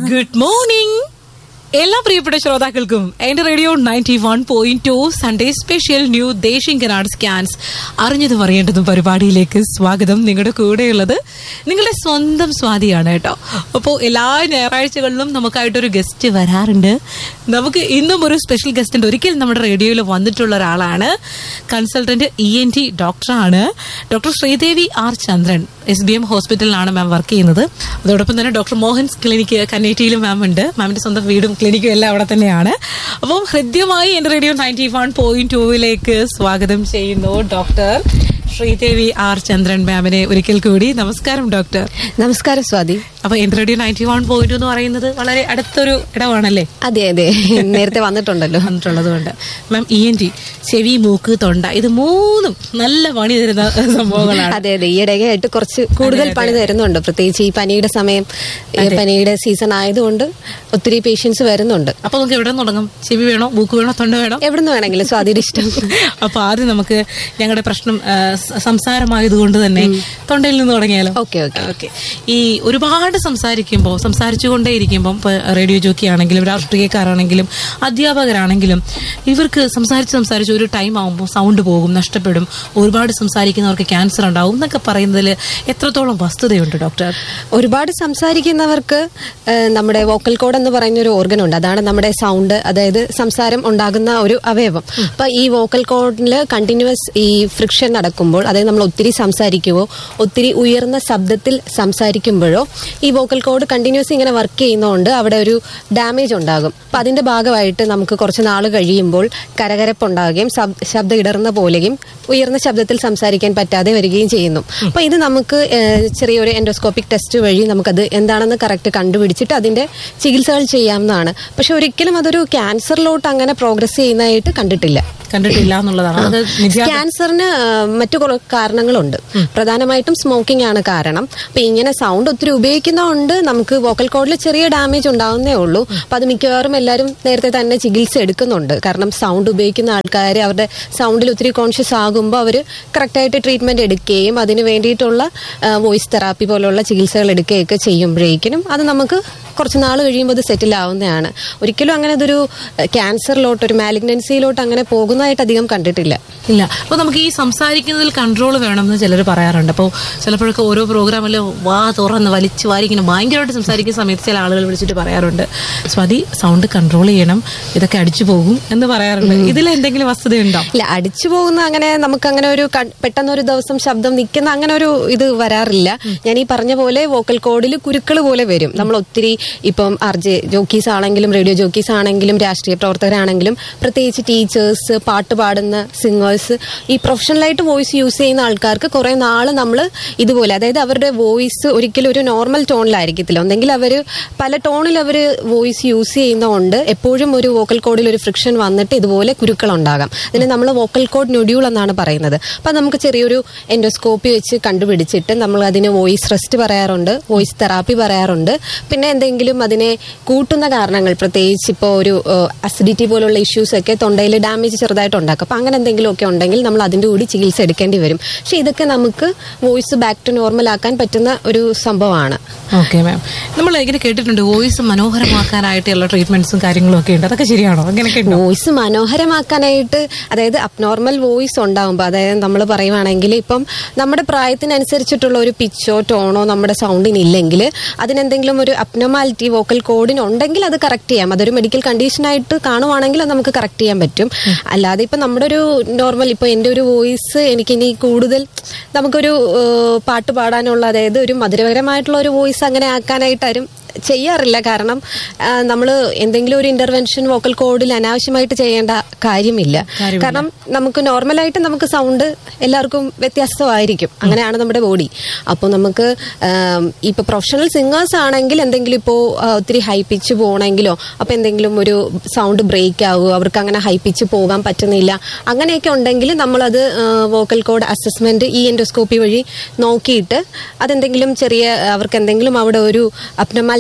Good morning എല്ലാ പ്രിയപ്പെട്ട ശ്രോതാക്കൾക്കും എന്റെ radio ninety one point two Sunday special new Desinganad scans അറിഞ്ഞതും അറിയേണ്ടതും പരിപാടിയിലേക്ക് സ്വാഗതം നിങ്ങളുടെ കൂടെയുള്ളത് നിങ്ങളുടെ സ്വന്തം സ്വാതിയാണ് കേട്ടോ അപ്പോൾ എല്ലാ ഞായറാഴ്ചകളിലും നമുക്കായിട്ടൊരു ഗസ്റ്റ് വരാറുണ്ട് നമുക്ക് ഇന്നും ഒരു സ്പെഷ്യൽ ഗസ്റ്റ് ഉണ്ട് ഒരിക്കൽ നമ്മുടെ റേഡിയോയിൽ വന്നിട്ടുള്ള ഒരാളാണ് കൺസൾട്ടന്റ് ഇ എൻ ടി ഡോക്ടറാണ് doctor Sreedevi R Chandran S B M ഹോസ്പിറ്റലിലാണ് മാം വർക്ക് ചെയ്യുന്നത് അതോടൊപ്പം തന്നെ ഡോക്ടർ മോഹൻസ് ക്ലിനിക്ക് കന്നേറ്റിയിലും മാം ഉണ്ട് മാമിന്റെ സ്വന്തം വീടും ക്ലിനിക്കും എല്ലാം അവിടെ തന്നെയാണ് അപ്പം ഹൃദ്യമായി എന്റെ റേഡിയോ നയൻറ്റി വൺ പോയിന്റ് ടൂവിലേക്ക് സ്വാഗതം ചെയ്യുന്നു ഡോക്ടർ ശ്രീദേവി ആർ ചന്ദ്രൻ മാമിനെ ഒരിക്കൽ കൂടി നമസ്കാരം ഡോക്ടർ നമസ്കാരം സ്വാതി അപ്പൊ എന്റെ റേഡിയോ നയൻറ്റി വൺ പോയിന്റ് എന്ന് പറയുന്നത് വളരെ അടുത്തൊരു ഇടമാണല്ലേ അതെ അതെ നേരത്തെ വന്നിട്ടുണ്ടല്ലോ വന്നിട്ടുള്ളത് കൊണ്ട് മാം ഇ എൻ ടി ചെവി മൂക്ക് തൊണ്ട ഇത് മൂന്നും നല്ല പണി തരുന്ന സംഭവങ്ങളാണ് അതെ അതെ ഈയിടെയായിട്ട് കുറച്ച് കൂടുതൽ പണി തരുന്നുണ്ട് പ്രത്യേകിച്ച് ഈ പനിയുടെ സമയം ഈ പനിയുടെ സീസൺ ആയതുകൊണ്ട് ഒത്തിരി പേഷ്യൻസ് വരുന്നുണ്ട് അപ്പൊ നമുക്ക് എവിടെ നിന്ന് തുടങ്ങും ചെവി വേണോ മൂക്ക് വേണോ തൊണ്ട വേണോ എവിടുന്ന് വേണമെങ്കിലും സ്വാതിയുടെ ഇഷ്ടം അപ്പൊ ആദ്യം നമുക്ക് ഞങ്ങളുടെ പ്രശ്നം ആ, സ- സംസാരമായതുകൊണ്ട് തന്നെ തൊണ്ടയിൽ നിന്ന് തുടങ്ങിയാലോ ഓക്കെ ഓക്കെ ഓക്കെ ഈ ഒരുപാട് സംസാരിക്കുമ്പോൾ സംസാരിച്ചുകൊണ്ടേ ഇരിക്കുമ്പോൾ ഇപ്പൊ റേഡിയോ ജോക്കി ആണെങ്കിലും രാഷ്ട്രീയക്കാരാണെങ്കിലും അധ്യാപകരാണെങ്കിലും ഇവർക്ക് സംസാരിച്ച് സംസാരിച്ച് ഒരു ടൈം ആകുമ്പോൾ സൗണ്ട് പോകും നഷ്ടപ്പെടും ഒരുപാട് സംസാരിക്കുന്നവർക്ക് ക്യാൻസർ ഉണ്ടാവും എന്നൊക്കെ പറയുന്നതിൽ എത്രത്തോളം വസ്തുതയുണ്ട് ഡോക്ടർ ഒരുപാട് സംസാരിക്കുന്നവർക്ക് ഏഹ്, നമ്മുടെ വോക്കൽ കോഡ് എന്ന് പറയുന്ന ഒരു ഓർഗൻ ഉണ്ട് അതാണ് നമ്മുടെ സൗണ്ട് അതായത് സംസാരം ഉണ്ടാകുന്ന ഒരു അവയവം അപ്പൊ ഈ വോക്കൽ കോഡിൽ കണ്ടിന്യൂസ് ഈ ഫ്രിക്ഷൻ നടക്കുമ്പോൾ അതായത് നമ്മൾ ഒത്തിരി സംസാരിക്കുവോ ഒത്തിരി ഉയർന്ന ശബ്ദത്തിൽ സംസാരിക്കുമ്പോഴോ ഈ വോക്കൽ കോഡ് കണ്ടിന്യൂസ് ഇങ്ങനെ വർക്ക് ചെയ്യുന്നതുകൊണ്ട് അവിടെ ഒരു ഡാമേജ് ഉണ്ടാകും അപ്പൊ അതിന്റെ ഭാഗമായിട്ട് നമുക്ക് കുറച്ച് നാൾ കഴിയുമ്പോൾ കരകരപ്പുണ്ടാകുകയും ശബ്- ശബ്ദം ഇടർന്ന പോലെയും ഉയർന്ന ശബ്ദത്തിൽ സംസാരിക്കാൻ പറ്റാതെ വരികയും ചെയ്യുന്നു അപ്പൊ ഇത് നമുക്ക് ഏഹ്, ചെറിയൊരു എൻഡോസ്കോപ്പിക് ടെസ്റ്റ് വഴി നമുക്കത് എന്താണെന്ന് കറക്റ്റ് കണ്ടുപിടിച്ചിട്ട് അതിന്റെ ചികിത്സകൾ ചെയ്യാവുന്നതാണ് പക്ഷെ ഒരിക്കലും അതൊരു ക്യാൻസറിലോട്ട് അങ്ങനെ പ്രോഗ്രസ് ചെയ്യുന്നതായിട്ട് കണ്ടിട്ടില്ല കണ്ടിട്ടില്ല എന്നുള്ളതാണ് അത് നിര്യാ- ക്യാൻസറിന് ആ, മറ്റു കുറെ കാരണങ്ങളുണ്ട് പ്രധാനമായിട്ടും സ്മോക്കിംഗ് ആണ് കാരണം അപ്പൊ ഇങ്ങനെ സൗണ്ട് ഒത്തിരി ഉപയോഗിക്കുന്നതുകൊണ്ട് നമുക്ക് വോക്കൽ കോഡിൽ ചെറിയ ഡാമേജ് ഉണ്ടാവുന്നേ ഉള്ളൂ അപ്പൊ അത് മിക്കവാറും എല്ലാവരും നേരത്തെ തന്നെ ചികിത്സ എടുക്കുന്നുണ്ട് കാരണം സൗണ്ട് ഉപയോഗിക്കുന്ന ആൾക്കാർ അവരുടെ സൗണ്ടിൽ ഒത്തിരി കോൺഷ്യസ് ആകുമ്പോൾ അവർ കറക്റ്റായിട്ട് ട്രീറ്റ്മെന്റ് എടുക്കുകയും അതിന് വേണ്ടിയിട്ടുള്ള വോയിസ് തെറാപ്പി പോലുള്ള ചികിത്സകൾ എടുക്കുകയൊക്കെ ചെയ്യുമ്പോഴേക്കിനും അത് നമുക്ക് കുറച്ച് നാൾ കഴിയുമ്പോൾ അത് സെറ്റിൽ ആവുന്നതാണ് ഒരിക്കലും അങ്ങനെ അതൊരു ക്യാൻസറിലോട്ട് ഒരു മാലിഗ്നൻസിയിലോട്ട് അങ്ങനെ പോകുന്നതായിട്ട് അധികം കണ്ടിട്ടില്ല ഇല്ല അപ്പൊ നമുക്ക് ഈ സംസാരിക്കുന്നതിൽ കൺട്രോൾ വേണമെന്ന് ചിലർ പറയാറുണ്ട് അപ്പോൾ ചിലപ്പോഴൊക്കെ ഓരോ പ്രോഗ്രാമിൽ വാ തുറന്ന് വലിച്ചു വാരി ഇങ്ങനെ ഭയങ്കരമായിട്ട് സംസാരിക്കുന്ന സമയത്ത് ചില ആളുകൾ വിളിച്ചിട്ട് പറയാറുണ്ട് സ്വാതി സൗണ്ട് കൺട്രോൾ ചെയ്യണം ഇതൊക്കെ അടിച്ചു പോകും എന്ന് പറയാറുണ്ട് ഇതിൽ എന്തെങ്കിലും വസ്തുതയുണ്ടോ ഇല്ല അടിച്ചു പോകുന്ന അങ്ങനെ നമുക്ക് അങ്ങനെ ഒരു കൺ- പെട്ടെന്ന് ഒരു ദിവസം ശബ്ദം നിൽക്കുന്ന അങ്ങനെ ഒരു ഇത് വരാറില്ല ഞാൻ ഈ പറഞ്ഞ പോലെ വോക്കൽ കോഡിൽ കുരുക്കൾ പോലെ വരും നമ്മൾ ഒത്തിരി ഇപ്പം ആർജെ ജോക്കീസ് ആണെങ്കിലും റേഡിയോ ജോക്കീസ് ആണെങ്കിലും രാഷ്ട്രീയ പ്രവർത്തകരാണെങ്കിലും പ്രത്യേകിച്ച് ടീച്ചേഴ്സ് പാട്ട് പാടുന്ന സിംഗേഴ്സ് ഈ പ്രൊഫഷണലായിട്ട് വോയിസ് യൂസ് ചെയ്യുന്ന ആൾക്കാർക്ക് കുറെ നാള് നമ്മൾ ഇതുപോലെ അതായത് അവരുടെ വോയിസ് ഒരിക്കലും ഒരു നോർമൽ ടോണിലായിരിക്കത്തില്ല ഒന്നെങ്കിൽ അവർ പല ടോണിൽ അവർ വോയിസ് യൂസ് ചെയ്യുന്നതുകൊണ്ട് എപ്പോഴും ഒരു വോക്കൽ കോഡിൽ ഒരു ഫ്രിക്ഷൻ വന്നിട്ട് ഇതുപോലെ കുരുക്കൾ ഉണ്ടാകാം അതിന് നമ്മൾ വോക്കൽ കോഡ് നൊഡ്യൂൾ എന്നാണ് പറയുന്നത് അപ്പൊ നമുക്ക് ചെറിയൊരു എൻഡോസ്കോപ്പി വെച്ച് കണ്ടുപിടിച്ചിട്ട് നമ്മൾ അതിന് വോയിസ് റെസ്റ്റ് പറയാറുണ്ട് വോയിസ് തെറാപ്പി പറയാറുണ്ട് പിന്നെ എന്തെങ്കിലും അതിനെ കൂട്ടുന്ന കാരണങ്ങൾ പ്രത്യേകിച്ച് ഇപ്പോൾ ഒരു അസിഡിറ്റി പോലുള്ള ഇഷ്യൂസ് ഒക്കെ തൊണ്ടയിൽ ഡാമേജ് ചെറുതായിട്ട് ഉണ്ടാക്കും അപ്പൊ അങ്ങനെ എന്തെങ്കിലും ഒക്കെ ഉണ്ടെങ്കിൽ നമ്മൾ അതിന്റെ കൂടി ചികിത്സ എടുക്കേണ്ടി വരും പക്ഷെ ഇതൊക്കെ നമുക്ക് വോയിസ് ബാക്ക് ടു നോർമൽ ആക്കാൻ പറ്റുന്ന ഒരു സംഭവമാണ് ഓക്കെ മാം നമ്മൾ ഇങ്ങനെ കേട്ടിട്ടുണ്ട് വോയിസ് മനോഹരമാക്കാനായിട്ടുള്ള ട്രീറ്റ്മെന്റ്സും കാര്യങ്ങളും ഒക്കെ ഉണ്ട് അതൊക്കെ ശരിയാണോ അങ്ങനെയൊക്കെ ഉണ്ടോ വോയിസ് മനോഹരമാക്കാനായിട്ട് അതായത് അബ്നോർമൽ വോയിസ് ഉണ്ടാകുമ്പോൾ അതായത് നമ്മൾ പറയുവാണെങ്കിൽ ഇപ്പം നമ്മുടെ പ്രായത്തിനനുസരിച്ചിട്ടുള്ള ഒരു പിച്ചോ ടോണോ നമ്മുടെ സൗണ്ടിന് ഇല്ലെങ്കിൽ അതിനെന്തെങ്കിലും ഒരു അബ്നോമാലിറ്റി വോക്കൽ കോഡിന് ഉണ്ടെങ്കിൽ അത് കറക്റ്റ് ചെയ്യാം അതൊരു മെഡിക്കൽ കണ്ടീഷനായിട്ട് കാണുവാണെങ്കിൽ അത് നമുക്ക് കറക്റ്റ് ചെയ്യാൻ പറ്റും അല്ലാതെ ഇപ്പം നമ്മുടെ ഒരു നോർമൽ ഇപ്പൊ എൻ്റെ ഒരു വോയിസ് എനിക്കിനി കൂടുതൽ നമുക്കൊരു ഏഹ്, പാട്ട് പാടാനുള്ള അതായത് ഒരു മധുരകരമായിട്ടുള്ള ഒരു വോയിസ് അങ്ങനെ ആക്കാനായിട്ട് ആരും ചെയ്യാറില്ല കാരണം നമ്മൾ എന്തെങ്കിലും ഒരു ഇന്റർവെൻഷൻ വോക്കൽ കോഡിൽ അനാവശ്യമായിട്ട് ചെയ്യേണ്ട കാര്യമില്ല കാരണം നമുക്ക് നോർമലായിട്ട് നമുക്ക് സൗണ്ട് എല്ലാവർക്കും വ്യത്യസ്തമായിരിക്കും അങ്ങനെയാണ് നമ്മുടെ ബോഡി അപ്പോൾ നമുക്ക് ആം, ഇപ്പൊ പ്രൊഫഷണൽ സിംഗേഴ്സ് ആണെങ്കിൽ എന്തെങ്കിലും ഇപ്പോൾ ഒത്തിരി ഹൈ പിച്ച് പോകണമെങ്കിലോ അപ്പൊ എന്തെങ്കിലും ഒരു സൗണ്ട് ബ്രേക്ക് ആവുമോ അവർക്ക് അങ്ങനെ ഹൈ പിച്ച് പോകാൻ പറ്റുന്നില്ല അങ്ങനെയൊക്കെ ഉണ്ടെങ്കിൽ നമ്മളത് വോക്കൽ കോഡ് അസസ്മെന്റ് ഈ എൻഡോസ്കോപ്പി വഴി നോക്കിയിട്ട് അതെന്തെങ്കിലും ചെറിയ അവർക്ക് എന്തെങ്കിലും അവിടെ ഒരു അബ്നമാലിറ്റി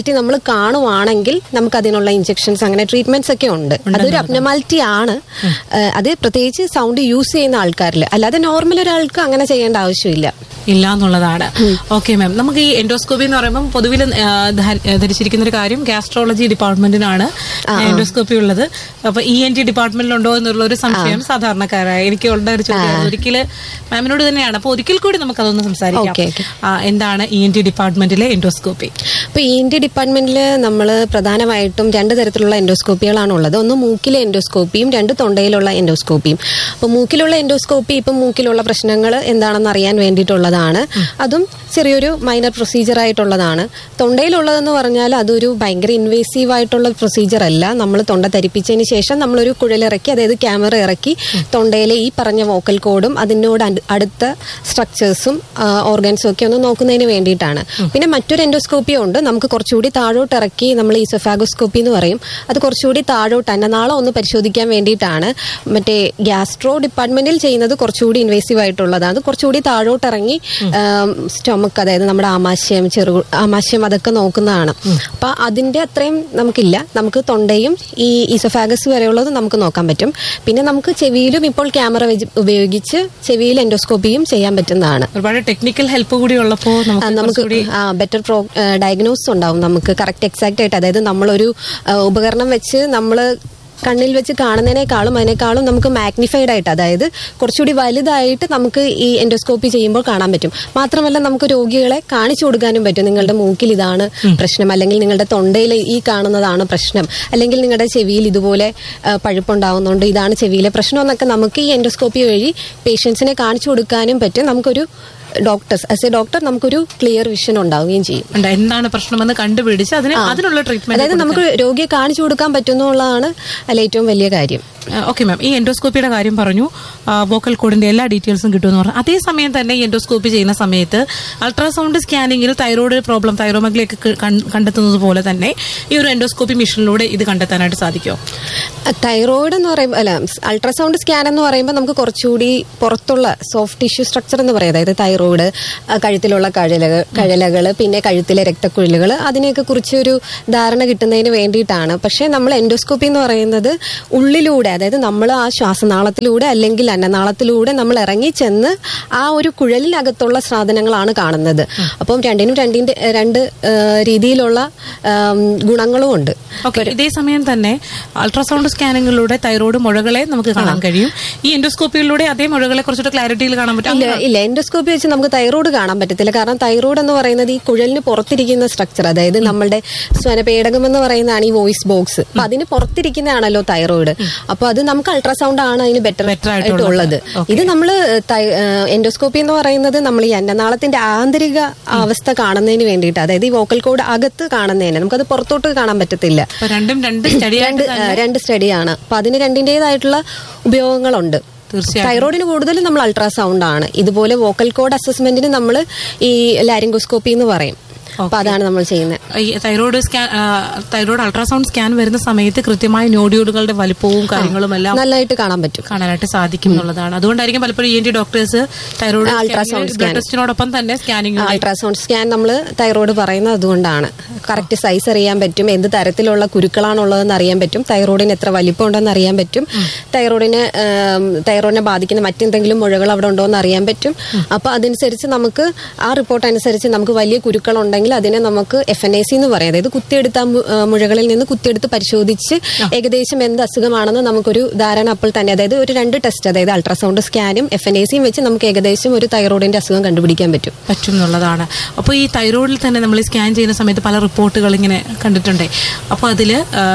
അബ്നോമാലിറ്റി നമ്മൾ കാണുവാണെങ്കിൽ നമുക്ക് അതിനുള്ള ഇഞ്ചെക്ഷൻസ് അങ്ങനെ ട്രീറ്റ്മെന്റ്സ് ഒക്കെ ഉണ്ട് അതൊരു അബ്നോമാലിറ്റി ആണ് ഏഹ് അത് പ്രത്യേകിച്ച് സൗണ്ട് യൂസ് ചെയ്യുന്ന ആൾക്കാരിൽ അല്ലാതെ നോർമൽ ഒരാൾക്ക് അങ്ങനെ ചെയ്യേണ്ട ആവശ്യമില്ല ഇല്ല എന്നുള്ളതാണ് ഓക്കെ മാം നമുക്ക് ഈ എൻഡോസ്കോപ്പി എന്ന് പറയുമ്പോൾ പൊതുവിൽ ധരിച്ചിരിക്കുന്ന ഒരു കാര്യം ഗാസ്ട്രോളജി ഡിപ്പാർട്ട്മെന്റിനാണ് എൻഡോസ്കോപ്പി ഉള്ളത് അപ്പൊ ഇ എൻ ടി ഡിപ്പാർട്ട്മെന്റിലുണ്ടോ എന്നുള്ള ഒരു സംശയം സാധാരണക്കാരായ എനിക്ക് ഉള്ള ഒരു ചോദ്യം ഒരിക്കൽ മാമിനോട് തന്നെയാണ് അപ്പൊ ഒരിക്കൽ കൂടി നമുക്ക് അതൊന്ന് സംസാരിക്കാം Okay, okay. ആ, എന്താണ് ഇ എൻ ടി ഡിപ്പാർട്ട്മെന്റിലെ എൻഡോസ്കോപ്പി ഇപ്പൊ ഇ എൻ ടി ഡിപ്പാർട്ട്മെന്റിൽ നമ്മൾ പ്രധാനമായിട്ടും രണ്ട് തരത്തിലുള്ള എൻഡോസ്കോപ്പികളാണ് ഉള്ളത് ഒന്ന് മൂക്കിലെ എൻഡോസ്കോപ്പിയും രണ്ട് തൊണ്ടയിലുള്ള എൻഡോസ്കോപ്പിയും അപ്പൊ മൂക്കിലുള്ള എൻഡോസ്കോപ്പി ഇപ്പം മൂക്കിലുള്ള പ്രശ്നങ്ങൾ എന്താണെന്ന് അറിയാൻ വേണ്ടിയിട്ടുള്ളതാണ് അതും ചെറിയൊരു മൈനർ പ്രൊസീജിയർ ആയിട്ടുള്ളതാണ് തൊണ്ടയിലുള്ളതെന്ന് പറഞ്ഞാൽ അതൊരു ഭയങ്കര ഇൻവേസീവ് ആയിട്ടുള്ള പ്രൊസീജിയർ അല്ല നമ്മൾ തൊണ്ട ധരിപ്പിച്ചതിന് ശേഷം നമ്മളൊരു കുഴലിറക്കി അതായത് ക്യാമറ ഇറക്കി തൊണ്ടയിലെ ഈ പറഞ്ഞ വോക്കൽ കോഡും അതിനോട് അട്- അടുത്ത സ്ട്രക്ചേഴ്സും ഓർഗൻസും ഒക്കെ ഒന്ന് നോക്കുന്നതിന് വേണ്ടിയിട്ടാണ് പിന്നെ മറ്റൊരു എൻഡോസ്കോപ്പിയും ഉണ്ട് നമുക്ക് കുറച്ചുകൂടി താഴോട്ട് ഇറക്കി നമ്മൾ ഈസോഫാഗോസ്കോപ്പി എന്ന് പറയും അത് കുറച്ചുകൂടി താഴോട്ട് അന്നനാളം ഒന്ന് പരിശോധിക്കാൻ വേണ്ടിയിട്ടാണ് മറ്റേ ഗ്യാസ്ട്രോ ഡിപ്പാർട്ട്മെന്റിൽ ചെയ്യുന്നത് കുറച്ചുകൂടി ഇൻവേസീവ് ആയിട്ടുള്ളതാണ് അത് കുറച്ചുകൂടി താഴോട്ട് ഇറങ്ങി സ്റ്റൊമക്ക് അതായത് നമ്മുടെ ആമാശയം ചെറു ആമാശയം അതൊക്കെ നോക്കുന്നതാണ് അപ്പൊ അതിന്റെ അത്രയും നമുക്കില്ല നമുക്ക് തൊണ്ടയും ഈ ഈസോഫാഗസ് വരെയുള്ളത് നമുക്ക് നോക്കാൻ പറ്റും പിന്നെ നമുക്ക് ചെവിയിലും ഇപ്പോൾ ക്യാമറ ഉപയോഗിച്ച് ചെവിയിൽ എൻഡോസ്കോപ്പിയും ചെയ്യാൻ പറ്റുന്നതാണ് ഒരുപാട് ടെക്നിക്കൽ ഹെൽപ്പ് കൂടി ഉള്ളപ്പോ ആ, നമുക്ക് നമുക്ക് കുറച്ചുകൂടി ബെറ്റർ പ്രോ ഡയഗ്നോസ് ഉണ്ടാവും നമുക്ക് കറക്റ്റ് എക്സാക്ട് ആയിട്ട് അതായത് നമ്മളൊരു ആ, ഉപകരണം വെച്ച് നമ്മൾ കണ്ണിൽ വെച്ച് കാണുന്നതിനേക്കാളും അതിനേക്കാളും നമുക്ക് മാഗ്നിഫൈഡ് ആയിട്ട് അതായത് കുറച്ചുകൂടി വലുതായിട്ട് നമുക്ക് ഈ എൻഡോസ്കോപ്പി ചെയ്യുമ്പോൾ കാണാൻ പറ്റും മാത്രമല്ല നമുക്ക് രോഗികളെ കാണിച്ചു കൊടുക്കാനും പറ്റും നിങ്ങളുടെ മൂക്കിൽ ഇതാണ് പ്രശ്നം അല്ലെങ്കിൽ നിങ്ങളുടെ തൊണ്ടയിൽ ഈ കാണുന്നതാണ് പ്രശ്നം അല്ലെങ്കിൽ നിങ്ങളുടെ ചെവിയിൽ ഇതുപോലെ ആ, പഴുപ്പുണ്ടാവുന്നുണ്ട് ഇതാണ് ചെവിയിലെ പ്രശ്നം എന്നൊക്കെ നമുക്ക് ഈ എൻഡോസ്കോപ്പി വഴി പേഷ്യൻസിനെ കാണിച്ചു കൊടുക്കാനും പറ്റും നമുക്കൊരു ഡോക്ടേഴ്സ് ആസ് എ ഡോക്ടർ നമുക്കൊരു ക്ലിയർ വിഷൻ ഉണ്ടാവുകയും ചെയ്യും ഉണ്ട്. എന്താണ് പ്രശ്നമെന്ന് കണ്ടുപിടിച്ച് അതിന് അതിനുള്ള ട്രീറ്റ്മെന്റ് അതായത് നമുക്ക് രോഗിയെ കാണിച്ചു കൊടുക്കാൻ പറ്റുന്നുള്ളതാണ് അതിൽ ഏറ്റവും വലിയ കാര്യം ഓക്കെ മാം ഈ എൻഡോസ്കോപ്പിയുടെ കാര്യം പറഞ്ഞു വോക്കൽ കോഡിന്റെ എല്ലാ ഡീറ്റെയിൽസും കിട്ടുമെന്ന് പറഞ്ഞു അതേസമയം തന്നെ ഈ എൻഡോസ്കോപ്പി ചെയ്യുന്ന സമയത്ത് അൾട്രാസൗണ്ട് സ്കാനിങ്ങിൽ തൈറോയ്ഡ് പ്രോബ്ലം തൈറോമഗ്ലിയൊക്കെ കണ്ടെത്തുന്നത് പോലെ തന്നെ ഈ ഒരു എൻഡോസ്കോപ്പി മെഷീനിലൂടെ ഇത് കണ്ടെത്താനായിട്ട് സാധിക്കുമോ തൈറോയിഡ് എന്ന് പറയുമ്പോൾ അല്ല അൾട്രാസൗണ്ട് സ്കാൻ എന്ന് പറയുമ്പോൾ നമുക്ക് കുറച്ചുകൂടി പുറത്തുള്ള സോഫ്റ്റ് ടിഷ്യൂ സ്ട്രക്ചർ എന്ന് പറയും അതായത് തൈറോയിഡ് ആ, കഴുത്തിലുള്ള കഴലകൾ കഴലകൾ പിന്നെ കഴുത്തിലെ രക്തക്കുഴലുകൾ അതിനെയൊക്കെ കുറിച്ച് ഒരു ധാരണ കിട്ടുന്നതിന് വേണ്ടിയിട്ടാണ് പക്ഷേ നമ്മൾ എൻഡോസ്കോപ്പി എന്ന് പറയുന്നത് ഉള്ളിലൂടെ അതായത് നമ്മൾ ആ ശ്വാസനാളത്തിലൂടെ അല്ലെങ്കിൽ അന്നനാളത്തിലൂടെ നമ്മൾ ഇറങ്ങി ചെന്ന് ആ ഒരു കുഴലിനകത്തുള്ള സാധനങ്ങളാണ് കാണുന്നത് അപ്പം രണ്ടിനും രണ്ടിന്റെ രണ്ട് ആ, രീതിയിലുള്ള ആം, ഗുണങ്ങളും ഉണ്ട് ഓക്കെ ഇതേ സമയം തന്നെ അൾട്രാസൗണ്ട് സ്കാനിങ്ങിലൂടെ തൈറോയ്ഡ് മുഴകളെ നമുക്ക് കാണാൻ കഴിയും ഈ എൻഡോസ്കോപ്പിയിലൂടെ അതേ മുഴകളെ കുറച്ചുകൂടെ ക്ലാരിറ്റിയിൽ കാണാൻ പറ്റും ഇല്ല ഇല്ല എൻഡോസ്കോപ്പി വെച്ച് നമുക്ക് തൈറോയ്ഡ് കാണാൻ പറ്റത്തില്ല കാരണം തൈറോയ്ഡ് എന്ന് പറയുന്നത് ഈ കുഴലിന് പുറത്തിരിക്കുന്ന സ്ട്രക്ചർ അതായത് നമ്മളുടെ സ്വനപേടകം എന്ന് പറയുന്നതാണ് ഈ വോയിസ് ബോക്സ് അപ്പൊ അതിന് പുറത്തിരിക്കുന്നതാണല്ലോ തൈറോയ്ഡ് അപ്പൊ അത് നമുക്ക് അൾട്രാസൗണ്ട് ആണ് അതിന് ബെറ്റർ Better ആയിട്ടുള്ളത് ഇത് നമ്മൾ എൻഡോസ്കോപ്പി എന്ന് പറയുന്നത് നമ്മൾ ഈ അന്നനാളത്തിന്റെ ആന്തരിക അവസ്ഥ കാണുന്നതിന് വേണ്ടിയിട്ട് അതായത് ഈ വോക്കൽ കോഡ് അകത്ത് കാണുന്നതിന് നമുക്കത് പുറത്തോട്ട് കാണാൻ പറ്റത്തില്ല അപ്പൊ രണ്ടും രണ്ട് സ്റ്റഡി രണ്ട് ആ, രണ്ട് സ്റ്റഡിയാണ് അപ്പൊ അതിന് രണ്ടിന്റേതായിട്ടുള്ള ഉപയോഗങ്ങളുണ്ട് തീർച്ചയായും തൈറോയിഡിന് കൂടുതലും നമ്മൾ അൾട്രാസൗണ്ട് ആണ് ഇതുപോലെ വോക്കൽ കോഡ് അസസ്മെന്റിന് നമ്മൾ ഈ ലാരിംഗോസ്കോപ്പി എന്ന് പറയും അപ്പൊ അതാണ് നമ്മൾ ചെയ്യുന്നത് ഈ thyroid scan thyroid ultrasound scan വരുന്ന സമയത്ത് കൃത്യമായി നോഡ്യൂളുകളുടെ വലിപ്പവും കാര്യങ്ങളും എല്ലാം നല്ലതായിട്ട് കാണാൻ പറ്റും കാണാനായിട്ട് സാധിക്കും എന്നുള്ളതാണ് അതുകൊണ്ടായിരിക്കും പലപ്പോഴും E N T doctors thyroid Ultrasound blood ടെസ്റ്റിനോടൊപ്പം തന്നെ സ്കാനിങ് അൾട്രാസൗണ്ട് സ്കാൻ നമ്മൾ തൈറോയ്ഡ് പറയുന്നത് അതുകൊണ്ടാണ് കറക്റ്റ് സൈസ് അറിയാൻ പറ്റും എന്ത് തരത്തിലുള്ള കുരുക്കളാണുള്ളതെന്ന് അറിയാൻ പറ്റും തൈറോയിഡിന് എത്ര വലിപ്പം ഉണ്ടെന്ന് അറിയാൻ പറ്റും തൈറോയിഡിന് ആം, തൈറോയിഡിനെ ബാധിക്കുന്ന മറ്റെന്തെങ്കിലും മുഴകൾ അവിടെ ഉണ്ടോ എന്ന് അറിയാൻ പറ്റും അപ്പൊ അതനുസരിച്ച് നമുക്ക് ആ റിപ്പോർട്ട് അനുസരിച്ച് നമുക്ക് വലിയ കുരുക്കൾ ഉണ്ടെങ്കിൽ അതിനെ നമുക്ക് എഫ് എൻ എ സി എന്ന് പറയും അതായത് കുത്തിയെടുത്ത മു- ആ, മുഴകളിൽ നിന്ന് കുത്തിയെടുത്ത് പരിശോധിച്ച് ഏകദേശം എന്ത് അസുഖമാണെന്ന് നമുക്കൊരു ധാരണ അപ്പോൾ തന്നെ അതായത് ഒരു രണ്ട് ടെസ്റ്റ് അതായത് അൾട്രാസൗണ്ട് സ്കാനും എഫ് എൻ എ സിയും വെച്ച് നമുക്ക് ഏകദേശം ഒരു തൈറോയിഡിന്റെ അസുഖം കണ്ടുപിടിക്കാൻ പറ്റും പറ്റും എന്നുള്ളതാണ് അപ്പോൾ ഈ തൈറോയിഡിൽ തന്നെ നമ്മൾ സ്കാൻ ചെയ്യുന്ന സമയത്ത് പല റിപ്പോർട്ടുകൾ ഇങ്ങനെ കണ്ടിട്ടുണ്ട് അപ്പോൾ അതിൽ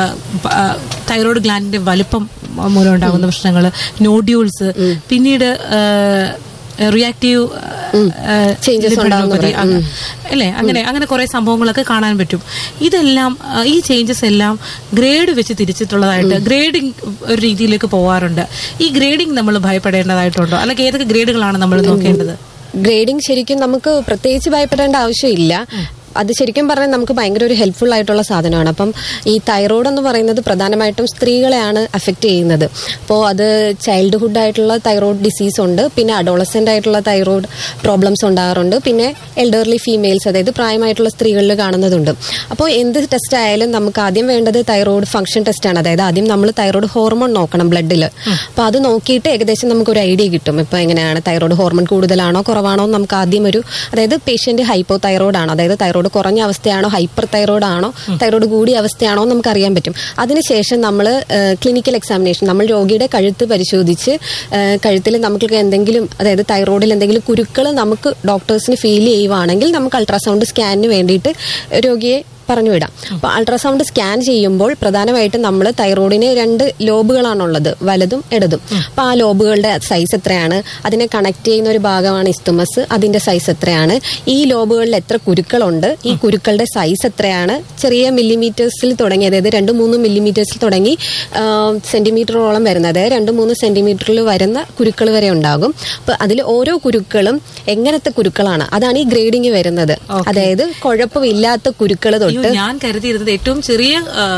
തൈറോയിഡ് ഗ്ലാൻഡിന്റെ വലിപ്പം മൂലം ഉണ്ടാകുന്ന പ്രശ്നങ്ങൾ നോഡ്യൂൾസ് പിന്നീട് റിയാക്റ്റീവ് Changes ഉണ്ടാകുന്നത്. അല്ലേ അങ്ങനെ അങ്ങനെ കുറെ സംഭവങ്ങളൊക്കെ കാണാൻ പറ്റും ഇതെല്ലാം ആ, ഈ ചേഞ്ചസ് എല്ലാം ഗ്രേഡ് വെച്ച് തിരിച്ചിട്ടുള്ളതായിട്ട് ഗ്രേഡിംഗ് ഒരു രീതിയിലേക്ക് പോവാറുണ്ട് ഈ ഗ്രേഡിംഗ് നമ്മൾ ഭയപ്പെടേണ്ടതായിട്ടുണ്ടോ അല്ലെങ്കിൽ ഏതൊക്കെ ഗ്രേഡുകളാണ് നമ്മൾ നോക്കേണ്ടത് ഗ്രേഡിംഗ് ശരിക്കും നമുക്ക് പ്രത്യേകിച്ച് ഭയപ്പെടേണ്ട ആവശ്യമില്ല അത് ശരിക്കും പറഞ്ഞാൽ നമുക്ക് ഭയങ്കര ഒരു ഹെൽപ്ഫുൾ ആയിട്ടുള്ള സാധനമാണ് അപ്പം ഈ തൈറോയ്ഡ് എന്ന് പറയുന്നത് പ്രധാനമായിട്ടും സ്ത്രീകളെയാണ് അഫക്റ്റ് ചെയ്യുന്നത് അപ്പോൾ അത് ചൈൽഡ്ഹുഡ് ആയിട്ടുള്ള തൈറോയ്ഡ് ഡിസീസ് ഉണ്ട് പിന്നെ അഡോളസെന്റ് ആയിട്ടുള്ള തൈറോയ്ഡ് പ്രോബ്ലംസ് ഉണ്ടാകാറുണ്ട് പിന്നെ എൽഡർലി ഫീമെയിൽസ് അതായത് പ്രായമായിട്ടുള്ള സ്ത്രീകളിൽ കാണുന്നതുണ്ട് അപ്പോൾ എന്ത് ടെസ്റ്റ് ആയാലും നമുക്ക് ആദ്യം വേണ്ടത് തൈറോയ്ഡ് ഫംഗ്ഷൻ ടെസ്റ്റ് ആണ് അതായത് ആദ്യം നമ്മൾ തൈറോയ്ഡ് ഹോർമോൺ നോക്കണം ബ്ലഡിൽ അപ്പോൾ അത് നോക്കിയിട്ട് ഏകദേശം നമുക്ക് ഒരു ഐഡിയ കിട്ടും ഇപ്പോൾ എങ്ങനെയാണ് തൈറോയ്ഡ് ഹോർമോൺ കൂടുതലാണോ കുറവാണോ എന്ന് നമുക്ക് ആദ്യം ഒരു അതായത് പേഷ്യന്റ് ഹൈപ്പോ തൈറോയ്ഡ് ആണോ അതായത് തൈറോയ്ഡ് കുറഞ്ഞ അവസ്ഥയാണോ ഹൈപ്പർ തൈറോയ്ഡ് ആണോ തൈറോയ്ഡ് കൂടിയ അവസ്ഥയാണോ എന്ന് നമുക്ക് അറിയാൻ പറ്റും അതിനുശേഷം നമ്മൾ ക്ലിനിക്കൽ എക്സാമിനേഷൻ നമ്മൾ രോഗിയുടെ കഴുത്ത് പരിശോധിച്ച് കഴുത്തിൽ നമുക്ക് എന്തെങ്കിലും അതായത് തൈറോയ്ഡിൽ എന്തെങ്കിലും കുരുക്കൾ നമുക്ക് ഡോക്ടേഴ്സിന് ഫീൽ ചെയ്യുവാണെങ്കിൽ നമുക്ക് അൾട്രാസൗണ്ട് സ്കാനിന് വേണ്ടിയിട്ട് രോഗിയെ പറഞ്ഞു വിടാം അപ്പൊ അൾട്രാസൗണ്ട് സ്കാൻ ചെയ്യുമ്പോൾ പ്രധാനമായിട്ടും നമ്മൾ തൈറോയിഡിന് രണ്ട് ലോബുകളാണുള്ളത് വലതും ഇടതും അപ്പൊ ആ ലോബുകളുടെ സൈസ് എത്രയാണ് അതിനെ കണക്ട് ചെയ്യുന്ന ഒരു ഭാഗമാണ് ഇസ്തുമസ് അതിന്റെ സൈസ് എത്രയാണ് ഈ ലോബുകളിൽ എത്ര കുരുക്കളുണ്ട് ഈ കുരുക്കളുടെ സൈസ് എത്രയാണ് ചെറിയ മില്ലിമീറ്റേഴ്സിൽ തുടങ്ങി അതായത് രണ്ട് മൂന്ന് മില്ലിമീറ്റേഴ്സിൽ തുടങ്ങി സെന്റിമീറ്ററോളം വരുന്ന അതായത് രണ്ട് മൂന്ന് സെന്റിമീറ്ററിൽ വരുന്ന കുരുക്കൾ വരെ ഉണ്ടാകും അപ്പൊ അതിൽ ഓരോ കുരുക്കളും എങ്ങനത്തെ കുരുക്കളാണ് അതാണ് ഈ ഗ്രേഡിങ് വരുന്നത് അതായത് കുഴപ്പമില്ലാത്ത കുരുക്കൾ തൊട്ട് അയ്യോ, ഞാൻ കരുതിയിരുന്നത് ഏറ്റവും ചെറിയ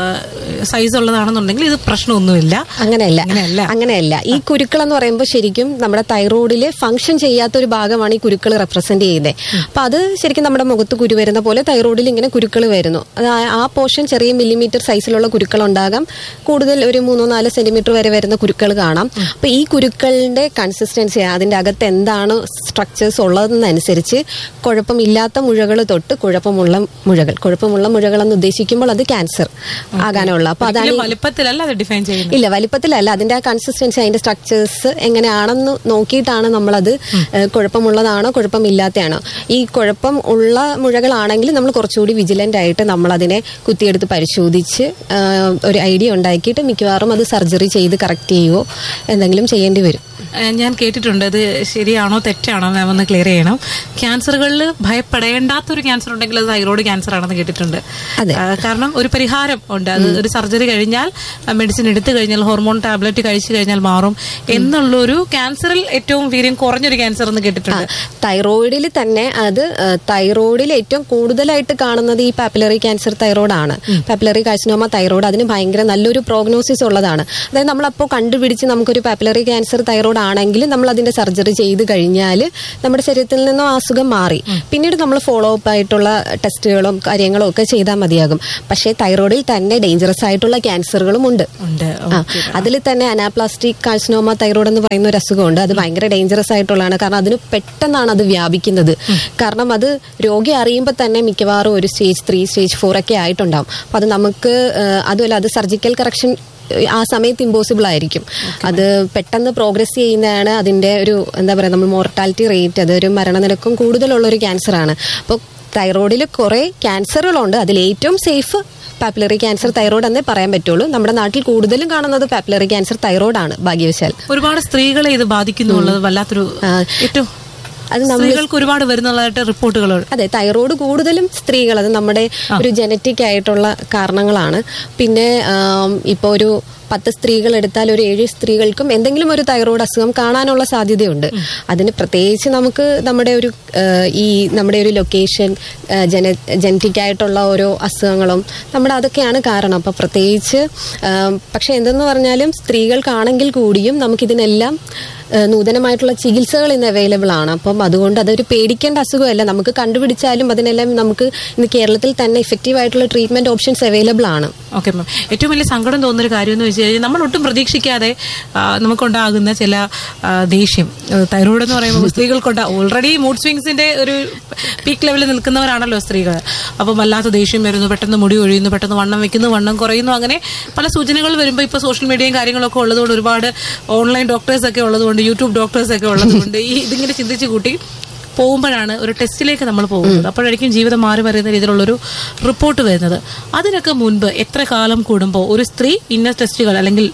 സൈസ് ഉള്ളതാണെന്നുണ്ടെങ്കിൽ ഇത് പ്രശ്നമൊന്നുമില്ല അങ്ങനെയല്ല അങ്ങനെയല്ല. അങ്ങനെയല്ല ഈ കുരുക്കൾ എന്ന് പറയുമ്പോൾ ശരിക്കും നമ്മുടെ തൈറോയിഡില് ഫംഗ്ഷൻ ചെയ്യാത്ത ഒരു ഭാഗമാണ് ഈ കുരുക്കൾ റെപ്രസെന്റ് ചെയ്യുന്നത് അപ്പൊ അത് ശരിക്കും നമ്മുടെ മുഖത്ത് കുരു വരുന്ന പോലെ തൈറോയിഡിൽ ഇങ്ങനെ കുരുക്കൾ വരുന്നു അത് ആ- ആ പോർഷൻ ചെറിയ മില്ലിമീറ്റർ സൈസിലുള്ള കുരുക്കൾ ഉണ്ടാകാം കൂടുതൽ ഒരു മൂന്നോ നാല് സെന്റിമീറ്റർ വരെ വരുന്ന കുരുക്കൾ കാണാം അപ്പൊ ഈ കുരുക്കളുടെ കൺസിസ്റ്റൻസി അതിന്റെ അകത്ത് എന്താണ് സ്ട്രക്ചേഴ്സ് ഉള്ളതെന്നനുസരിച്ച് കുഴപ്പമില്ലാത്ത മുഴകൾ തൊട്ട് കുഴപ്പമുള്ള മുഴകൾ കുഴപ്പമുള്ള മുഴകൾ എന്ന് ഉദ്ദേശിക്കുമ്പോൾ അത് ക്യാൻസർ ആകാനുള്ള അപ്പൊ അതാണ് ഒരിക്കലും ഈ- വലുപ്പത്തിലല്ല അത് ഡിഫൈൻ ചെയ്യുന്നത് ഇല്ല വലിപ്പത്തിലല്ല അതിന്റെ ആ കൺസിസ്റ്റൻസി അതിന്റെ സ്ട്രക്ചേഴ്സ് എങ്ങനെയാണെന്ന് നോക്കിയിട്ടാണ് നമ്മളത് ഏഹ്, കുഴപ്പമുള്ളതാണോ കുഴപ്പമില്ലാത്തതാണോ ഈ കുഴപ്പം ഉള്ള മുഴകളാണെങ്കിൽ നമ്മൾ കുറച്ചുകൂടി വിജിലന്റ് ആയിട്ട് നമ്മൾ അതിനെ കുത്തിയെടുത്ത് പരിശോധിച്ച് ഏഹ്, ഒരു ഐഡിയ ഉണ്ടാക്കിയിട്ട് മിക്കവാറും അത് സർജറി ചെയ്ത് കറക്റ്റ് ചെയ്യുവോ എന്തെങ്കിലും ചെയ്യേണ്ടി വരും ഏഹ് ഞാൻ കേട്ടിട്ടുണ്ട് ഇത് ശരിയാണോ തെറ്റാണോ മാം ഒന്ന് ക്ലിയർ ചെയ്യണം ക്യാൻസറുകളിൽ ഭയപ്പെടേണ്ടാത്ത ഒരു ക്യാൻസർ ഉണ്ടെങ്കിൽ അത് തൈറോയ്ഡ് ക്യാൻസർ ആണെന്ന് കേട്ടിട്ടുണ്ട് അതെ. ആ, കാരണം ഒരു പരിഹാരം ഉണ്ട് അത് ഒരു സർജറി കഴിഞ്ഞാൽ മെഡിസിൻ എടുത്തു കഴിഞ്ഞാൽ ഹോർമോൺ ടാബ്ലറ്റ് കഴിച്ചു കഴിഞ്ഞാൽ മാറും എന്നുള്ളൊരു ക്യാൻസറിൽ ഏറ്റവും വീര്യം കുറഞ്ഞൊരു ക്യാൻസർ എന്ന് കേട്ടിട്ടുണ്ട് തൈറോയിഡിൽ തന്നെ അത് തൈറോയിഡിൽ ഏറ്റവും കൂടുതലായിട്ട് കാണുന്നത് ഈ പാപ്പിലറി ക്യാൻസർ തൈറോയ്ഡ് ആണ് പാപ്പിലറി കാഴ്ചനോമ തൈറോയ്ഡ് അതിന് ഭയങ്കര നല്ലൊരു പ്രോഗ്നോസിസ് ഉള്ളതാണ് അതായത് നമ്മളപ്പോൾ കണ്ടുപിടിച്ച് നമുക്കൊരു പാപ്പിലറി ക്യാൻസർ തൈറോയ്ഡ് ആണെങ്കിൽ നമ്മൾ അതിന്റെ സർജറി ചെയ്ത് കഴിഞ്ഞാൽ നമ്മുടെ ശരീരത്തിൽ നിന്നും ആ അസുഖം മാറി പിന്നീട് നമ്മൾ ഫോളോ അപ്പ് ആയിട്ടുള്ള ടെസ്റ്റുകളും കാര്യങ്ങളും ഒക്കെ ചെയ്താൽ മതിയാകും പക്ഷേ തൈറോയിഡിൽ തന്നെ ഡേഞ്ചറസ് ആയിട്ടുള്ള ക്യാൻസറുകളും ഉണ്ട് ഉണ്ട് ആ, അതിൽ തന്നെ അനാപ്ലാസ്റ്റിക് കാഴ്ചനോമ തൈറോയ്ഡ് എന്ന് പറയുന്ന ഒരു അസുഖമുണ്ട് അത് ഭയങ്കര ഡേഞ്ചറസ് ആയിട്ടുള്ളതാണ് കാരണം അതിന് പെട്ടെന്നാണ് അത് വ്യാപിക്കുന്നത് കാരണം അത് രോഗി അറിയുമ്പോൾ തന്നെ മിക്കവാറും ഒരു സ്റ്റേജ് ത്രീ സ്റ്റേജ് ഫോർ ഒക്കെ ആയിട്ടുണ്ടാവും അപ്പൊ അത് നമുക്ക് ആ, അതുമല്ല അത് സർജിക്കൽ കറക്ഷൻ ആ സമയത്ത് ഇമ്പോസിബിൾ ആയിരിക്കും അത് പെട്ടെന്ന് പ്രോഗ്രസ് ചെയ്യുന്നതാണ് അതിന്റെ ഒരു എന്താ പറയുക നമ്മൾ മോർട്ടാലിറ്റി റേറ്റ് അതൊരു മരണനിരക്കും കൂടുതലുള്ള ഒരു ക്യാൻസർ ആണ് അപ്പോൾ തൈറോയിഡിൽ കുറെ ക്യാൻസറുകളുണ്ട് അതിൽ ഏറ്റവും സേഫ് പാപ്പിലറി ക്യാൻസർ തൈറോയ്ഡ് എന്നേ പറയാൻ പറ്റുള്ളൂ നമ്മുടെ നാട്ടിൽ കൂടുതലും കാണുന്നത് പാപ്പിലറി ക്യാൻസർ തൈറോയ്ഡ് ആണ് ഭാഗ്യവശാൽ ഒരുപാട് സ്ത്രീകളെ ഇത് ബാധിക്കുന്നു എന്നുള്ളത് വല്ലാത്തൊരു ഏറ്റവും അത് നമ്മൾ സ്ത്രീകൾക്ക് ഒരുപാട് വരുന്നതായിട്ട് റിപ്പോർട്ടുകൾ അതെ തൈറോയ്ഡ് കൂടുതലും സ്ത്രീകൾ അത് നമ്മുടെ ഒരു ജനറ്റിക് ആയിട്ടുള്ള കാരണങ്ങളാണ് പിന്നെ ഇപ്പോൾ ഒരു പത്ത് സ്ത്രീകൾ എടുത്താൽ ഒരു ഏഴ് സ്ത്രീകൾക്കും എന്തെങ്കിലും ഒരു തൈറോയ്ഡ് അസുഖം കാണാനുള്ള സാധ്യതയുണ്ട് അതിന് പ്രത്യേകിച്ച് നമുക്ക് നമ്മുടെ ഒരു ആ, ഈ നമ്മുടെ ഒരു ലൊക്കേഷൻ ജന ജനറ്റിക് ആയിട്ടുള്ള ഓരോ അസുഖങ്ങളും നമ്മുടെ അതൊക്കെയാണ് കാരണം അപ്പം പ്രത്യേകിച്ച് ആ, പക്ഷെ എന്തെന്ന് പറഞ്ഞാലും സ്ത്രീകൾക്കാണെങ്കിൽ കൂടിയും നമുക്കിതിനെല്ലാം ആ, നൂതനമായിട്ടുള്ള ചികിത്സകൾ ഇന്ന് അവൈലബിൾ ആണ് അപ്പം അതുകൊണ്ട് അതൊരു പേടിക്കേണ്ട അസുഖമല്ല നമുക്ക് കണ്ടുപിടിച്ചാലും അതിനെല്ലാം നമുക്ക് ഇന്ന് കേരളത്തിൽ തന്നെ ഇഫക്റ്റീവ് ആയിട്ടുള്ള ട്രീറ്റ്മെന്റ് ഓപ്ഷൻസ് അവൈലബിൾ ആണ് ഓക്കെ മാം ഏറ്റവും വലിയ സങ്കടം തോന്നുന്ന ഒരു കാര്യം എന്ന് വെച്ച് കഴിഞ്ഞാൽ നമ്മൾ ഒട്ടും പ്രതീക്ഷിക്കാതെ ആ, നമുക്കുണ്ടാകുന്ന ചില ആ, ദേഷ്യം തൈറോയ്ഡ് എന്ന് പറയുമ്പോൾ സ്ത്രീകൾക്കുണ്ടാ ഓൾറെഡി മൂഡ് സ്വിങ്സിന്റെ ഒരു പീക്ക് ലെവലിൽ നിൽക്കുന്നവരാണല്ലോ സ്ത്രീകൾ അപ്പം വല്ലാത്ത ദേഷ്യം വരുന്നു പെട്ടെന്ന് മുടി ഒഴിയുന്നു പെട്ടെന്ന് വണ്ണം വെക്കുന്നു വണ്ണം കുറയുന്നു അങ്ങനെ പല സൂചനകൾ വരുമ്പോൾ ഇപ്പോൾ സോഷ്യൽ മീഡിയയും കാര്യങ്ങളൊക്കെ ഉള്ളതുകൊണ്ട് ഒരുപാട് ഓൺലൈൻ ഡോക്ടേഴ്സ് ഒക്കെ ഉള്ളതുകൊണ്ട് യൂട്യൂബ് ഡോക്ടേഴ്സ് ഒക്കെ ഉള്ളതുകൊണ്ട് ഈ ഇതിങ്ങനെ ചിന്തിച്ച് കൂട്ടി പോകുമ്പോഴാണ് ഒരു ടെസ്റ്റിലേക്ക് നമ്മൾ പോകുന്നത് അപ്പോഴായിരിക്കും ജീവിതം മാറി വരുന്ന രീതിയിലുള്ളൊരു റിപ്പോർട്ട് വരുന്നത് അതിനൊക്കെ മുൻപ് എത്ര കാലം കൂടുമ്പോൾ ഒരു സ്ത്രീ ഇന്ന ടെസ്റ്റുകൾ അല്ലെങ്കിൽ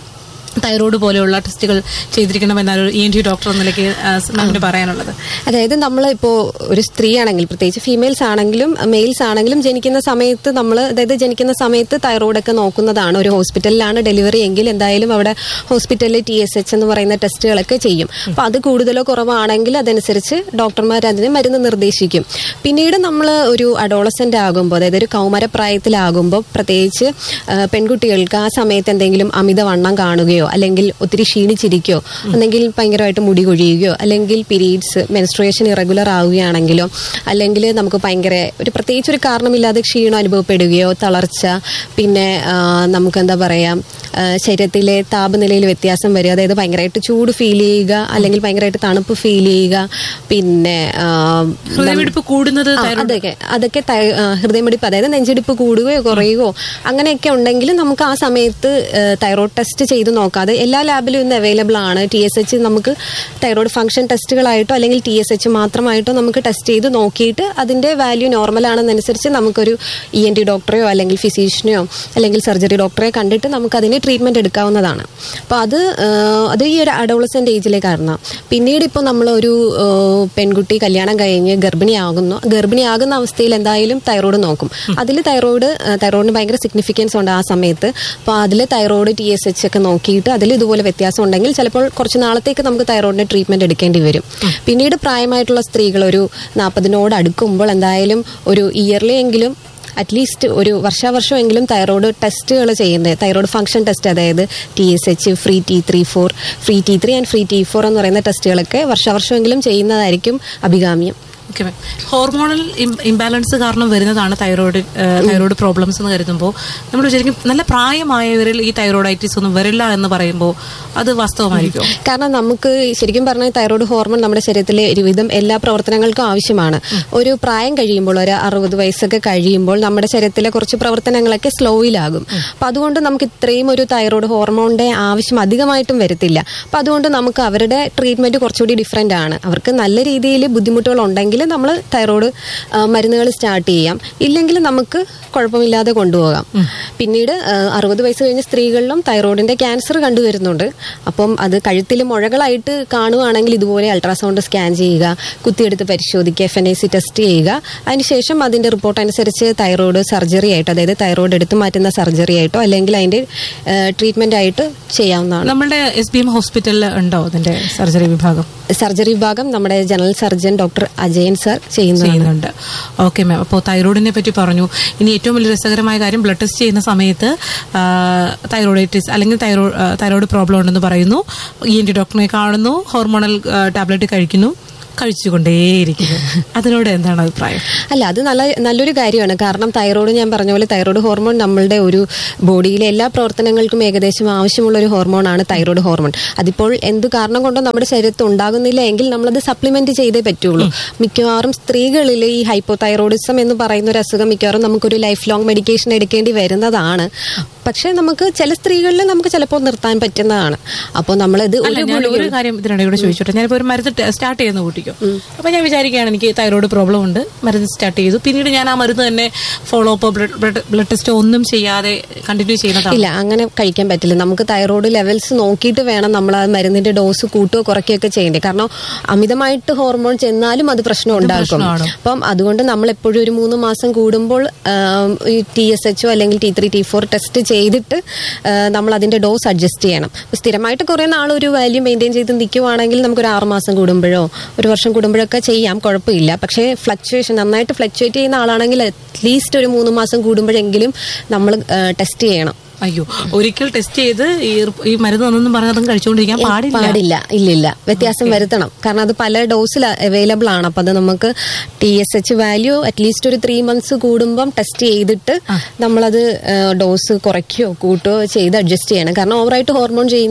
തൈറോയ്ഡ് പോലെയുള്ള ടെസ്റ്റുകൾ ചെയ്തിരിക്കണമെന്നാണ് ഒരു ഇ എൻ ടി ഡോക്ടർ എന്ന നിലയ്ക്ക് ആ, മാമിന് പറയാനുള്ളത് അതായത് നമ്മൾ ഇപ്പോൾ ഒരു സ്ത്രീ ആണെങ്കിൽ പ്രത്യേകിച്ച് ഫീമെയിൽസ് ആണെങ്കിലും മെയിൽസ് ആണെങ്കിലും ജനിക്കുന്ന സമയത്ത് നമ്മൾ അതായത് ജനിക്കുന്ന സമയത്ത് തൈറോയ്ഡ് ഒക്കെ നോക്കുന്നതാണ് ഒരു ഹോസ്പിറ്റലിലാണ് ഡെലിവറി എങ്കിൽ എന്തായാലും അവിടെ ഹോസ്പിറ്റലിൽ ടി എസ് എച്ച് എന്ന് പറയുന്ന ടെസ്റ്റുകളൊക്കെ ചെയ്യും അപ്പൊ അത് കൂടുതലോ കുറവാണെങ്കിൽ അതനുസരിച്ച് ഡോക്ടർമാർ അതിന് മരുന്ന് നിർദ്ദേശിക്കും പിന്നീട് നമ്മൾ ഒരു അഡോളസെന്റ് ആകുമ്പോൾ അതായത് ഒരു കൗമാരപ്രായത്തിലാകുമ്പോൾ പ്രത്യേകിച്ച് ആ, പെൺകുട്ടികൾക്ക് ആ സമയത്ത് എന്തെങ്കിലും അമിതവണ്ണം കാണുകയോ അല്ലെങ്കിൽ ഒത്തിരി ക്ഷീണിച്ചിരിക്കുകയോ അല്ലെങ്കിൽ ഭയങ്കരമായിട്ട് മുടി കൊഴിയുകയോ അല്ലെങ്കിൽ പീരീഡ്സ് മെൻസ്ട്രുവേഷൻ ഇറഗുലർ ആവുകയാണെങ്കിലോ അല്ലെങ്കിൽ നമുക്ക് ഭയങ്കര ഒരു പ്രത്യേകിച്ച് ഒരു കാരണമില്ലാതെ ക്ഷീണം അനുഭവപ്പെടുകയോ തളർച്ച പിന്നെ ആ, നമുക്ക് എന്താ പറയാ ആ, ശരീരത്തിലെ താപനിലയിൽ വ്യത്യാസം വരിക അതായത് ഭയങ്കരമായിട്ട് ചൂട് ഫീൽ ചെയ്യുക അല്ലെങ്കിൽ ഭയങ്കരമായിട്ട് തണുപ്പ് ഫീൽ ചെയ്യുക പിന്നെ ആ, ഹൃദയമിടിപ്പ് കൂടുന്നത് ആ, അതൊക്കെ അതൊക്കെ തൈ- ആ, ഹൃദയമിടിപ്പ് അതായത് നെഞ്ചിടിപ്പ് കൂടുകയോ കുറയുകയോ അങ്ങനെയൊക്കെ ഉണ്ടെങ്കിൽ നമുക്ക് ആ സമയത്ത് തൈറോയ്ഡ് ടെസ്റ്റ് ചെയ്ത് നോക്കാതെ എല്ലാ ലാബിലും ഇന്ന് അവൈലബിൾ ആണ് ടി എസ് എച്ച് നമുക്ക് തൈറോയ്ഡ് ഫംഗ്ഷൻ ടെസ്റ്റുകളായിട്ടോ അല്ലെങ്കിൽ ടി എസ് എച്ച് മാത്രമായിട്ടോ നമുക്ക് ടെസ്റ്റ് ചെയ്ത് നോക്കിയിട്ട് അതിന്റെ വാല്യൂ നോർമൽ ആണെന്നനുസരിച്ച് നമുക്കൊരു ഇ എൻ ടി ഡോക്ടറെയോ അല്ലെങ്കിൽ ഫിസീഷ്യനെയോ അല്ലെങ്കിൽ സർജറി ഡോക്ടറെ കണ്ടിട്ട് നമുക്ക് അതിന് ട്രീറ്റ്മെന്റ് എടുക്കാവുന്നതാണ് അപ്പോൾ അത് ആ, അത് ഈ ഒരു അഡോളസെന്റ് ഏജിലേക്കാണ് പിന്നീട് ഇപ്പോൾ നമ്മളൊരു ആ, പെൺകുട്ടി കല്യാണം കഴിഞ്ഞ് ഗർഭിണിയാകുന്നു ഗർഭിണിയാകുന്ന അവസ്ഥയിൽ എന്തായാലും തൈറോയ്ഡ് നോക്കും അതിൽ തൈറോയ്ഡ് തൈറോയിഡിന് ഭയങ്കര സിഗ്നിഫിക്കൻസ് ഉണ്ട് ആ സമയത്ത് അപ്പോൾ അതിൽ തൈറോയ്ഡ് ടി എസ് എച്ച് ഒക്കെ നോക്കിയിട്ട് അതിൽ ഇതുപോലെ വ്യത്യാസം ഉണ്ടെങ്കിൽ ചിലപ്പോൾ കുറച്ച് നാളത്തേക്ക് നമുക്ക് തൈറോയിഡിന്റെ ട്രീറ്റ്മെന്റ് എടുക്കേണ്ടി വരും പിന്നീട് പ്രായമായിട്ടുള്ള സ്ത്രീകൾ ഒരു നാൽപ്പതിനോട് അടുക്കുമ്പോൾ എന്തായാലും ഒരു ഇയർലി എങ്കിലും അറ്റ്ലീസ്റ്റ് ഒരു വർഷാവർഷമെങ്കിലും തൈറോയ്ഡ് ടെസ്റ്റുകൾ ചെയ്യുന്നത് തൈറോയ്ഡ് ഫംഗ്ഷൻ ടെസ്റ്റ് അതായത് T S H free T three four free T three and free T four എന്ന് പറയുന്ന ടെസ്റ്റുകളൊക്കെ വർഷാവർഷമെങ്കിലും ചെയ്യുന്നതായിരിക്കും അഭികാമ്യം ഓക്കെ മാം ഹോർമോണൽ ഇംബാലൻസ് കാരണം വരുന്നതാണ് തൈറോയ്ഡ് തൈറോയ്ഡ് പ്രോബ്ലംസ് എന്ന് കരുതുമ്പോൾ നമ്മൾ ശരിക്കും നല്ല പ്രായമായവരിൽ ഈ തൈറോയ്ഡൈറ്റിസ് ഒന്നും വരില്ല എന്ന് പറയുമ്പോൾ അത് വാസ്തവമായിരിക്കും കാരണം നമുക്ക് ശരിക്കും പറഞ്ഞാൽ തൈറോയ്ഡ് ഹോർമോൺ നമ്മുടെ ശരീരത്തിലെ ഒരുവിധം എല്ലാ പ്രവർത്തനങ്ങൾക്കും ആവശ്യമാണ് ഒരു പ്രായം കഴിയുമ്പോൾ ഒരു അറുപത് വയസ്സൊക്കെ കഴിയുമ്പോൾ നമ്മുടെ ശരീരത്തിലെ കുറച്ച് പ്രവർത്തനങ്ങളൊക്കെ സ്ലോയിലാകും അപ്പൊ അതുകൊണ്ട് നമുക്ക് ഇത്രയും ഒരു തൈറോയ്ഡ് ഹോർമോണിന്റെ ആവശ്യം അധികമായിട്ടും വരത്തില്ല അപ്പൊ അതുകൊണ്ട് നമുക്ക് അവരുടെ ട്രീറ്റ്മെന്റ് കുറച്ചുകൂടി ഡിഫറെന്റ് ആണ് അവർക്ക് നല്ല രീതിയിൽ ബുദ്ധിമുട്ടുകൾ ഉണ്ടെങ്കിൽ നമ്മൾ തൈറോയ്ഡ് മരുന്നുകൾ സ്റ്റാർട്ട് ചെയ്യാം ഇല്ലെങ്കിൽ നമുക്ക് കുഴപ്പമില്ലാതെ കൊണ്ടുപോകാം പിന്നീട് അറുപത് വയസ്സ് കഴിഞ്ഞ സ്ത്രീകളിലും തൈറോയിഡിന്റെ ക്യാൻസർ കണ്ടുവരുന്നുണ്ട് അപ്പം അത് കഴുത്തിൽ മുഴകളായിട്ട് കാണുവാണെങ്കിൽ ഇതുപോലെ അൾട്രാസൗണ്ട് സ്കാൻ ചെയ്യുക കുത്തിയെടുത്ത് പരിശോധിക്കുക F N A C test ചെയ്യുക അതിനുശേഷം അതിന്റെ റിപ്പോർട്ട് അനുസരിച്ച് തൈറോയ്ഡ് സർജറി ആയിട്ടോ അതായത് തൈറോയ്ഡ് എടുത്തു മാറ്റുന്ന സർജറി ആയിട്ടോ അല്ലെങ്കിൽ അതിന്റെ ട്രീറ്റ്മെന്റ് ആയിട്ട് ചെയ്യാവുന്നതാണ് നമ്മളുടെ എസ് ബി എം ഹോസ്പിറ്റലിൽ ഉണ്ടോ അതിന്റെ സർജറി വിഭാഗം സർജറി വിഭാഗം നമ്മുടെ general surgeon doctor Ajayan sir ചെയ്യുന്നതാണ് ചെയ്യുന്നുണ്ട് ഓക്കെ മാം അപ്പോൾ തൈറോയിഡിനെ പറ്റി പറഞ്ഞു ഇനി ഏറ്റവും വലിയ രസകരമായ കാര്യം ബ്ലഡ് ടെസ്റ്റ് ചെയ്യുന്ന സമയത്ത് തൈറോയിഡൈറ്റിസ് അല്ലെങ്കിൽ തൈറോ തൈറോയിഡ് പ്രോബ്ലം ഉണ്ടെന്ന് പറയുന്നു ഇ എൻ ടി ഡോക്ടറിനെ കാണുന്നു ഹോർമോണൽ ടാബ്ലറ്റ് കഴിക്കുന്നു കഴിച്ചുകൊണ്ടേയിരിക്കുന്നു അതിനോട് എന്താണ് അഭിപ്രായം അല്ല അത് നല്ല നല്ലൊരു കാര്യമാണ് കാരണം തൈറോയ്ഡ് ഞാൻ പറഞ്ഞ പോലെ തൈറോയ്ഡ് ഹോർമോൺ നമ്മളുടെ ഒരു ബോഡിയിലെ എല്ലാ പ്രവർത്തനങ്ങൾക്കും ഏകദേശം ആവശ്യമുള്ള ഒരു ഹോർമോണാണ് തൈറോയ്ഡ് ഹോർമോൺ അതിപ്പോൾ എന്ത് കാരണം കൊണ്ടോ നമ്മുടെ ശരീരത്തിൽ ഉണ്ടാകുന്നില്ല എങ്കിൽ നമ്മളത് സപ്ലിമെന്റ് ചെയ്തേ പറ്റുള്ളൂ മിക്കവാറും സ്ത്രീകളിൽ ഈ ഹൈപ്പോതൈറോയിഡിസം എന്ന് പറയുന്ന ഒരു അസുഖം മിക്കവാറും നമുക്കൊരു ലൈഫ് ലോങ് മെഡിക്കേഷൻ എടുക്കേണ്ടി വരുന്നതാണ് പക്ഷെ നമുക്ക് ചില സ്ത്രീകളിൽ നമുക്ക് ചിലപ്പോൾ നിർത്താൻ പറ്റുന്നതാണ് അപ്പോൾ നമ്മളത് അല്ല ഒരു ഞാൻ ഒരു കാര്യം ഇതിനിടെ കൂടെ ചോദിച്ചോട്ടെ ഞാനിപ്പോ ഒരു മരുന്ന് സ്റ്റാർട്ട് ചെയ്യുന്ന കൂട്ടിക്കോ അപ്പൊ ഞാൻ വിചാരിക്കുകയാണ് എനിക്ക് തൈറോയ്ഡ് പ്രോബ്ലം ഉണ്ട് മരുന്ന് സ്റ്റാർട്ട് ചെയ്തു പിന്നീട് ഞാൻ ആ മരുന്ന് തന്നെ ഫോളോ അപ്പ് ബ്ലഡ് ടെസ്റ്റ് ഒന്നും ചെയ്യാതെ കണ്ടിന്യൂ ചെയ്യുന്നതാണ് ഇല്ല അങ്ങനെ കഴിക്കാൻ പറ്റില്ല നമുക്ക് തൈറോയ്ഡ് ലെവൽസ് നോക്കിയിട്ട് വേണം നമ്മൾ ആ മരുന്നിന്റെ ഡോസ് കൂട്ടുകയോ കുറയ്ക്കുകയൊക്കെ ചെയ്യേണ്ടത് കാരണം അമിതമായിട്ട് ഹോർമോൺ ചെന്നാലും അത് പ്രശ്നം ഉണ്ടാക്കും പ്രശ്നമാണ്. അപ്പം അതുകൊണ്ട് നമ്മൾ എപ്പോഴും ഒരു മൂന്ന് മാസം കൂടുമ്പോൾ ആം, ഈ ടി എസ് എച്ചോ അല്ലെങ്കിൽ T three T four test ചെയ്തിട്ട് ആ, നമ്മൾ അതിന്റെ ഡോസ് അഡ്ജസ്റ്റ് ചെയ്യണം അപ്പൊ സ്ഥിരമായിട്ട് കുറെ നാൾ ഒരു വാല്യൂ മെയിൻറ്റെയിൻ ചെയ്ത് നിൽക്കുവാണെങ്കിൽ നമുക്ക് ഒരു ആറ് മാസം കൂടുമ്പോഴോ ഒരു വർഷം കൂടുമ്പോഴൊക്കെ ചെയ്യാം കുഴപ്പമില്ല പക്ഷേ ഫ്ലക്ച്വേഷൻ നന്നായിട്ട് ഫ്ലക്ച്വേറ്റ് ചെയ്യുന്ന ആളാണെങ്കിൽ അറ്റ്ലീസ്റ്റ് ഒരു മൂന്ന് മാസം കൂടുമ്പോഴെങ്കിലും നമ്മൾ ടെസ്റ്റ് ചെയ്യണം അയ്യോ ഒരിക്കൽ ടെസ്റ്റ് ചെയ്ത് ഈ ഈ മരുന്ന് തന്നെന്നും പറഞ്ഞ് അതും കഴിച്ചുകൊണ്ടിരിക്കാൻ പാടില്ല പാടില്ല ഇല്ലില്ല വ്യത്യാസം വരുത്തണം കാരണം അത് പല ഡോസിൽ അവൈലബിൾ ആണ് അപ്പൊ അത് നമുക്ക് T S H value at least ഒരു ത്രീ മന്ത്സ് കൂടുമ്പം ടെസ്റ്റ് ചെയ്തിട്ട് നമ്മളത് ഡോസ് കുറയ്ക്കുകയോ കൂട്ടുകയോ ചെയ്ത് അഡ്ജസ്റ്റ് ചെയ്യണം കാരണം ഓവറായിട്ട് ഹോർമോൺ ചെയ്യുന്നതും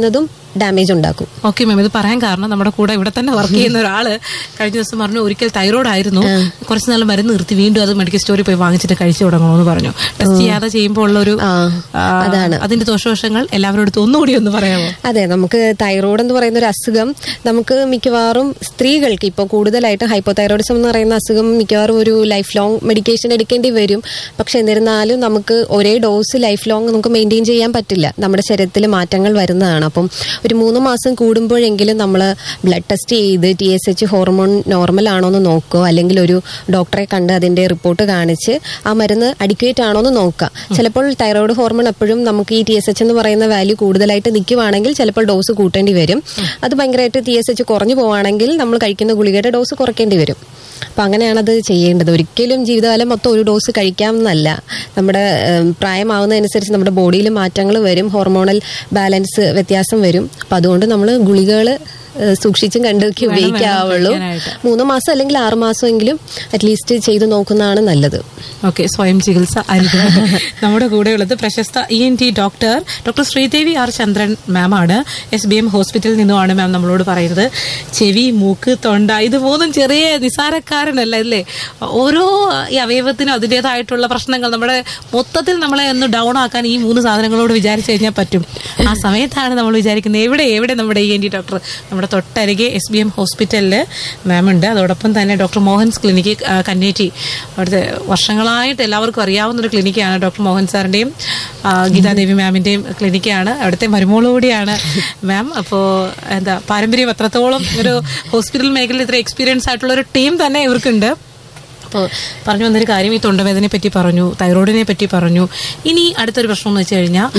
ഡാമേജ് ഉണ്ടാക്കും ഓക്കെ മാം ഇത് പറയാൻ കാരണം നമ്മുടെ കൂടെ ഇവിടെ തന്നെ വർക്ക് ചെയ്യുന്ന ഒരാള് കഴിഞ്ഞ ദിവസം പറഞ്ഞു ഒരിക്കൽ തൈറോയ്ഡ് ആയിരുന്നു കുറച്ച് നാൾ മരുന്ന് നിർത്തി വീണ്ടും അത് മെഡിക്കൽ സ്റ്റോറിൽ പോയി വാങ്ങിച്ചിട്ട് കഴിച്ചു തുടങ്ങണമെന്ന് പറഞ്ഞു ടെസ്റ്റ് ചെയ്യാതെ ചെയ്യുമ്പോൾ ഉള്ള ഒരു ആ, ആ, അതാണ്. അതിന്റെ ദോഷവശങ്ങൾ എല്ലാവരുടെ അടുത്ത് ഒന്നുകൂടി ഒന്ന് പറയാമോ അതെ നമുക്ക് തൈറോയ്ഡ് എന്ന് പറയുന്ന ഒരു അസുഖം നമുക്ക് മിക്കവാറും സ്ത്രീകൾക്ക് ഇപ്പോൾ കൂടുതലായിട്ട് ഹൈപ്പോതൈറോയിഡിസം എന്ന് പറയുന്ന അസുഖം മിക്കവാറും ഒരു ലൈഫ് ലോങ് മെഡിക്കേഷൻ എടുക്കേണ്ടി വരും പക്ഷെ എന്നിരുന്നാലും നമുക്ക് ഒരേ ഡോസ് ലൈഫ് ലോങ് നമുക്ക് മെയിൻറ്റെയിൻ ചെയ്യാൻ പറ്റില്ല നമ്മുടെ ശരീരത്തിൽ മാറ്റങ്ങൾ വരുന്നതാണ് അപ്പം ഒരു മൂന്ന് മാസം കൂടുമ്പോഴെങ്കിലും നമ്മൾ ബ്ലഡ് ടെസ്റ്റ് ചെയ്ത് T S H hormone normal ആണോ എന്ന് നോക്കുക അല്ലെങ്കിൽ ഒരു ഡോക്ടറെ കണ്ട് അതിന്റെ റിപ്പോർട്ട് കാണിച്ച് ആ മരുന്ന് അഡിക്വേറ്റ് ആണോ എന്ന് നോക്കുക ചിലപ്പോൾ തൈറോയ്ഡ് ഹോർമോൺ എപ്പോഴും നമുക്ക് ഈ ടി എസ് എച്ച് എന്ന് പറയുന്ന വാല്യൂ കൂടുതലായിട്ട് നിൽക്കുവാണെങ്കിൽ ചിലപ്പോൾ ഡോസ് കൂട്ടേണ്ടി വരും അത് ഭയങ്കരമായിട്ട് ടി എസ് എച്ച് കുറഞ്ഞു പോവുകയാണെങ്കിൽ നമ്മൾ കഴിക്കുന്ന ഗുളികയുടെ ഡോസ് കുറയ്ക്കേണ്ടി വരും അപ്പൊ അങ്ങനെയാണ് അത് ചെയ്യേണ്ടത് ഒരിക്കലും ജീവിതകാലം മൊത്തം ഒരു ഡോസ് കഴിക്കാമെന്നല്ല നമ്മുടെ ഉം, പ്രായമാവുന്നതനുസരിച്ച് നമ്മുടെ ബോഡിയിൽ മാറ്റങ്ങൾ വരും ഹോർമോണൽ ബാലൻസ് വ്യത്യാസം വരും അപ്പൊ അതുകൊണ്ട് നമ്മൾ ഗുളികകൾ സൂക്ഷിച്ചും കണ്ടൊക്കെ ഉപയോഗിക്കാവുള്ളൂ കഴിക്കാനായിട്ട്. മൂന്ന് മാസം അല്ലെങ്കിൽ ആറ് മാസമെങ്കിലും അറ്റ്ലീസ്റ്റ് ചെയ്തു നോക്കുന്നതാണ് നല്ലത് ഓക്കെ സ്വയം ചികിത്സ അരുത് നമ്മുടെ കൂടെയുള്ളത് പ്രശസ്ത E N T doctor doctor Sreedevi R Chandran ma'am ആണ് എസ് ബി എം ഹോസ്പിറ്റലിൽ നിന്നുമാണ് മാം നമ്മളോട് പറയുന്നത് ചെവി മൂക്ക് തൊണ്ട ഇത് മൂന്നും ചെറിയ നിസാരക്കാരനല്ല അല്ലേ ഓരോ ഈ അവയവത്തിനും അതിൻ്റെതായിട്ടുള്ള പ്രശ്നങ്ങൾ നമ്മുടെ മൊത്തത്തിൽ നമ്മളെ ഒന്ന് ഡൗൺ ആക്കാൻ ഈ മൂന്ന് സാധനങ്ങളോട് വിചാരിച്ചു കഴിഞ്ഞാൽ പറ്റും ആ സമയത്താണ് നമ്മൾ വിചാരിക്കുന്നത് എവിടെ എവിടെ നമ്മുടെ ഇ എൻ ടി ഡോക്ടർ നമ്മുടെ തൊട്ടരികെ എസ് ബി എം ഹോസ്പിറ്റലിൽ മാം ഉണ്ട് അതോടൊപ്പം തന്നെ ഡോക്ടർ മോഹൻസ് ക്ലിനിക്ക് ആ, കന്നേറ്റി അവിടുത്തെ വർഷങ്ങളായിട്ട് എല്ലാവർക്കും അറിയാവുന്ന ഒരു ക്ലിനിക്കാണ് ഡോക്ടർ മോഹൻ സാറിന്റെയും ആ, ഗീതാദേവി മാമിന്റെയും ക്ലിനിക്കാണ് അവിടുത്തെ മരുമോളുകൂടിയാണ് മാം അപ്പോൾ എന്താ പാരമ്പര്യം എത്രത്തോളം ഒരു ഹോസ്പിറ്റൽ മേഖലയിൽ ഇത്ര എക്സ്പീരിയൻസ് ആയിട്ടുള്ള ഒരു ടീം തന്നെ ഇവർക്കുണ്ട് അപ്പോൾ പറഞ്ഞു വന്നൊരു കാര്യം ഈ തൊണ്ടവേദനയെ പറ്റി പറഞ്ഞു തൈറോയിഡിനെ പറ്റി പറഞ്ഞു ഇനി അടുത്തൊരു പ്രശ്നം എന്ന് വെച്ച് കഴിഞ്ഞാൽ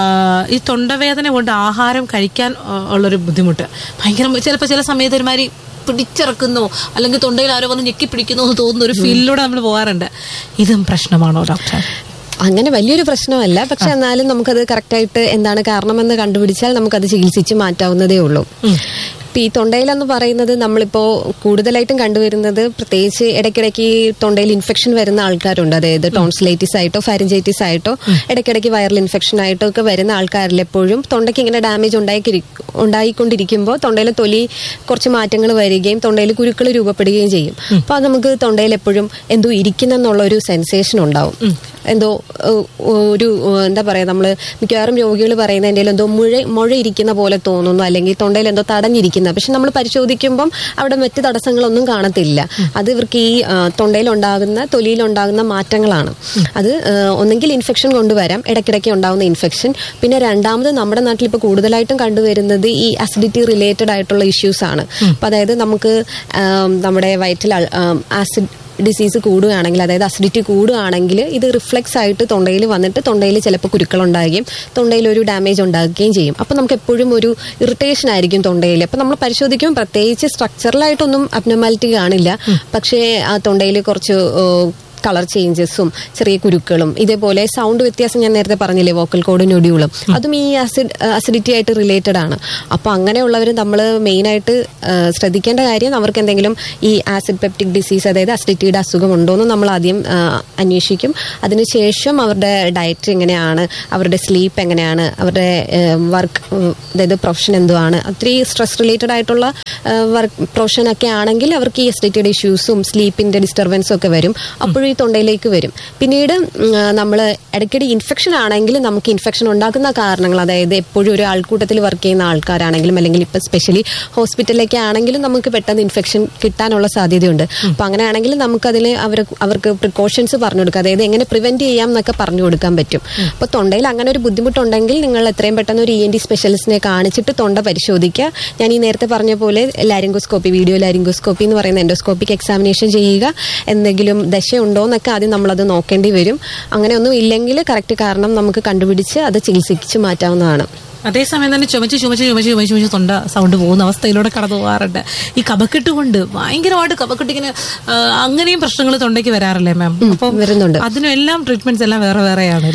ഈ തൊണ്ടവേദന കൊണ്ട് ആഹാരം കഴിക്കാൻ ആ, ഉള്ളൊരു ബുദ്ധിമുട്ട് ഭയങ്കര ചിലപ്പോൾ ചില സമയത്ത് ഒരുമാതിരി പിടിച്ചിറക്കുന്നോ അല്ലെങ്കിൽ തൊണ്ടയിൽ ആരോ വന്ന് ഞെക്കി പിടിക്കുന്നോ എന്ന് തോന്നുന്ന ഒരു ഫീലിലൂടെ നമ്മൾ പോകാറുണ്ട് ഇതും പ്രശ്നമാണോ ഡോക്ടർ അങ്ങനെ വലിയൊരു പ്രശ്നമല്ല പക്ഷെ എന്നാലും നമുക്കത് കറക്റ്റായിട്ട് എന്താണ് കാരണമെന്ന് കണ്ടുപിടിച്ചാൽ നമുക്കത് ചികിത്സിച്ച് മാറ്റാവുന്നതേ ഉള്ളൂ ഇപ്പൊ ഈ തൊണ്ടയിലെന്ന് പറയുന്നത് നമ്മളിപ്പോ കൂടുതലായിട്ടും കണ്ടുവരുന്നത് പ്രത്യേകിച്ച് ഇടയ്ക്കിടയ്ക്ക് ഈ തൊണ്ടയിൽ ഇൻഫെക്ഷൻ വരുന്ന ആൾക്കാരുണ്ട് അതായത് ടോൺസിലൈറ്റിസ് ആയിട്ടോ ഫാരഞ്ചൈറ്റിസ് ആയിട്ടോ ഇടയ്ക്കിടയ്ക്ക് വൈറൽ ഇൻഫെക്ഷൻ ആയിട്ടോ ഒക്കെ വരുന്ന ആൾക്കാരിൽ എപ്പോഴും തൊണ്ടയ്ക്ക് ഇങ്ങനെ ഡാമേജ് ഉണ്ടായി ഉണ്ടായിക്കൊണ്ടിരിക്കുമ്പോൾ തൊണ്ടയിലെ തൊലി കുറച്ച് മാറ്റങ്ങൾ വരികയും തൊണ്ടയിൽ കുരുക്കൾ രൂപപ്പെടുകയും ചെയ്യും അപ്പൊ അത് നമുക്ക് തൊണ്ടയിൽ എപ്പോഴും എന്തോ ഇരിക്കുന്നെന്നുള്ള ഒരു സെൻസേഷൻ ഉണ്ടാവും എന്തോ ഏഹ്, ഒരു ഏഹ്, എന്താ പറയാ നമ്മള് മിക്കവാറും രോഗികൾ പറയുന്ന എൻ്റെ എന്തോ മുഴ മുഴ ഇരിക്കുന്ന പോലെ തോന്നുന്നു അല്ലെങ്കിൽ തൊണ്ടയിൽ എന്തോ തടഞ്ഞിരിക്കുന്ന പക്ഷെ നമ്മൾ പരിശോധിക്കുമ്പം അവിടെ മറ്റ് തടസ്സങ്ങളൊന്നും കാണത്തില്ല അത് ഇവർക്ക് ഈ ആ, തൊണ്ടയിൽ ഉണ്ടാകുന്ന തൊലിയിൽ ഉണ്ടാകുന്ന മാറ്റങ്ങളാണ് അത് ഏഹ്, ഒന്നെങ്കിൽ ഇൻഫെക്ഷൻ കൊണ്ടുവരാം ഇടയ്ക്കിടയ്ക്ക് ഉണ്ടാകുന്ന ഇൻഫെക്ഷൻ പിന്നെ രണ്ടാമത് നമ്മുടെ നാട്ടിൽ ഇപ്പോൾ കൂടുതലായിട്ടും കണ്ടുവരുന്നത് ഈ അസിഡിറ്റി റിലേറ്റഡ് ആയിട്ടുള്ള ഇഷ്യൂസ് ആണ് അപ്പൊ അതായത് നമുക്ക് ആം, നമ്മുടെ വയറ്റിൽ ആസിഡ് ഡിസീസ് കൂടുകയാണെങ്കിൽ അതായത് അസിഡിറ്റി കൂടുകയാണെങ്കിൽ ഇത് റിഫ്ലെക്സ് ആയിട്ട് തൊണ്ടയിൽ വന്നിട്ട് തൊണ്ടയിൽ ചിലപ്പോൾ കുരുക്കൾ ഉണ്ടാകുകയും തൊണ്ടയിൽ ഒരു ഡാമേജ് ഉണ്ടാകുകയും ചെയ്യും അപ്പം നമുക്ക് എപ്പോഴും ഒരു ഇറിറ്റേഷൻ ആയിരിക്കും തൊണ്ടയിൽ അപ്പം നമ്മൾ പരിശോധിക്കുമ്പോൾ പ്രത്യേകിച്ച് സ്ട്രക്ചറലായിട്ടൊന്നും അബ്നോമാലിറ്റി കാണില്ല പക്ഷേ ആ തൊണ്ടയിൽ കുറച്ച് ഏഹ്, കളർ ചേഞ്ചസും ചെറിയ കുരുക്കളും ഇതേപോലെ സൗണ്ട് വ്യത്യാസം ഞാൻ നേരത്തെ പറഞ്ഞില്ലേ വോക്കൽ കോഡ് നൊഡ്യൂളും അതും ഈ ആസിഡ് അസിഡിറ്റി ആയിട്ട് റിലേറ്റഡ് ആണ് അപ്പൊ അങ്ങനെയുള്ളവർ നമ്മൾ മെയിനായിട്ട് ശ്രദ്ധിക്കേണ്ട കാര്യം അവർക്ക് എന്തെങ്കിലും ഈ ആസിഡ് പെപ്റ്റിക് ഡിസീസ് അതായത് അസിഡിറ്റിയുടെ അസുഖം ഉണ്ടോ എന്ന് നമ്മൾ ആദ്യം ആ, അന്വേഷിക്കും അതിനുശേഷം അവരുടെ ഡയറ്റ് എങ്ങനെയാണ് അവരുടെ സ്ലീപ്പ് എങ്ങനെയാണ് അവരുടെ വർക്ക് അതായത് പ്രൊഫഷൻ എന്തുവാണ് ഒത്തിരി സ്ട്രെസ് റിലേറ്റഡ് ആയിട്ടുള്ള വർക്ക് പ്രൊഫഷൻ ഒക്കെ ആണെങ്കിൽ അവർക്ക് ഈ എസ്ഡിറ്റിയുടെ ഇഷ്യൂസും സ്ലീപ്പിന്റെ ഡിസ്റ്റർബൻസും ഒക്കെ വരും അപ്പോഴും ഈ തൊണ്ടയിലേക്ക് വരും പിന്നീട് നമ്മൾ ഇടയ്ക്കിടെ ഇൻഫെക്ഷൻ ആണെങ്കിൽ നമുക്ക് ഇൻഫെക്ഷൻ ഉണ്ടാക്കുന്ന കാരണങ്ങൾ അതായത് എപ്പോഴും ഒരു ആൾക്കൂട്ടത്തിൽ വർക്ക് ചെയ്യുന്ന ആൾക്കാരാണെങ്കിലും അല്ലെങ്കിൽ ഇപ്പൊ സ്പെഷ്യലി ഹോസ്പിറ്റലിലേക്ക് ആണെങ്കിലും നമുക്ക് പെട്ടെന്ന് ഇൻഫെക്ഷൻ കിട്ടാനുള്ള സാധ്യതയുണ്ട് അപ്പൊ അങ്ങനെയാണെങ്കിൽ നമുക്ക് അതിൽ അവർ അവർക്ക് പ്രിക്കോഷൻസ് പറഞ്ഞു കൊടുക്കുക അതായത് എങ്ങനെ പ്രിവെന്റ് ചെയ്യാം എന്നൊക്കെ പറഞ്ഞു കൊടുക്കാൻ പറ്റും അപ്പൊ തൊണ്ടയിൽ അങ്ങനെ ഒരു ബുദ്ധിമുട്ടുണ്ടെങ്കിൽ നിങ്ങൾ എത്രയും പെട്ടെന്ന് ഒരു ഇ എൻ ഡി സ്പെഷ്യലിസ്റ്റിനെ കാണിച്ചിട്ട് തൊണ്ട പരിശോധിക്കുക ഞാൻ ഈ നേരത്തെ പറഞ്ഞ പോലെ ലാരിംഗോസ്കോപ്പി വീഡിയോ ലാരിംഗോസ്കോപ്പി എന്ന് പറയുന്ന എൻഡോസ്കോപ്പിക് എക്സാമിനേഷൻ ചെയ്യുക എന്തെങ്കിലും ദശയുണ്ടോ എന്നൊക്കെ ആദ്യം നമ്മളത് നോക്കേണ്ടി വരും അങ്ങനെ ഒന്നും ഇല്ലെങ്കിൽ കറക്റ്റ് കാരണം നമുക്ക് കണ്ടുപിടിച്ച് അത് ചികിത്സിച്ച് മാറ്റാവുന്നതാണ് അതേസമയം തന്നെ ചുമച്ച് ചുമച്ച് ചുമച്ച് ചുമച്ച് ചുമച്ച് തൊണ്ട സൗണ്ട് പോകുന്ന അവസ്ഥയിലൂടെ കടന്നു പോകാറുണ്ട് ഈ കപക്കെട്ട് കൊണ്ട് ഭയങ്കരമായിട്ട് കപക്കെട്ട് ഇങ്ങനെ ആ, അങ്ങനെയും പ്രശ്നങ്ങൾ തൊണ്ടയ്ക്ക് വരാറില്ലേ മാം അപ്പം വരുന്നുണ്ട് അതിനും എല്ലാം ട്രീറ്റ്മെന്റ്സ് എല്ലാം വേറെ വേറെയാണ് അല്ലേ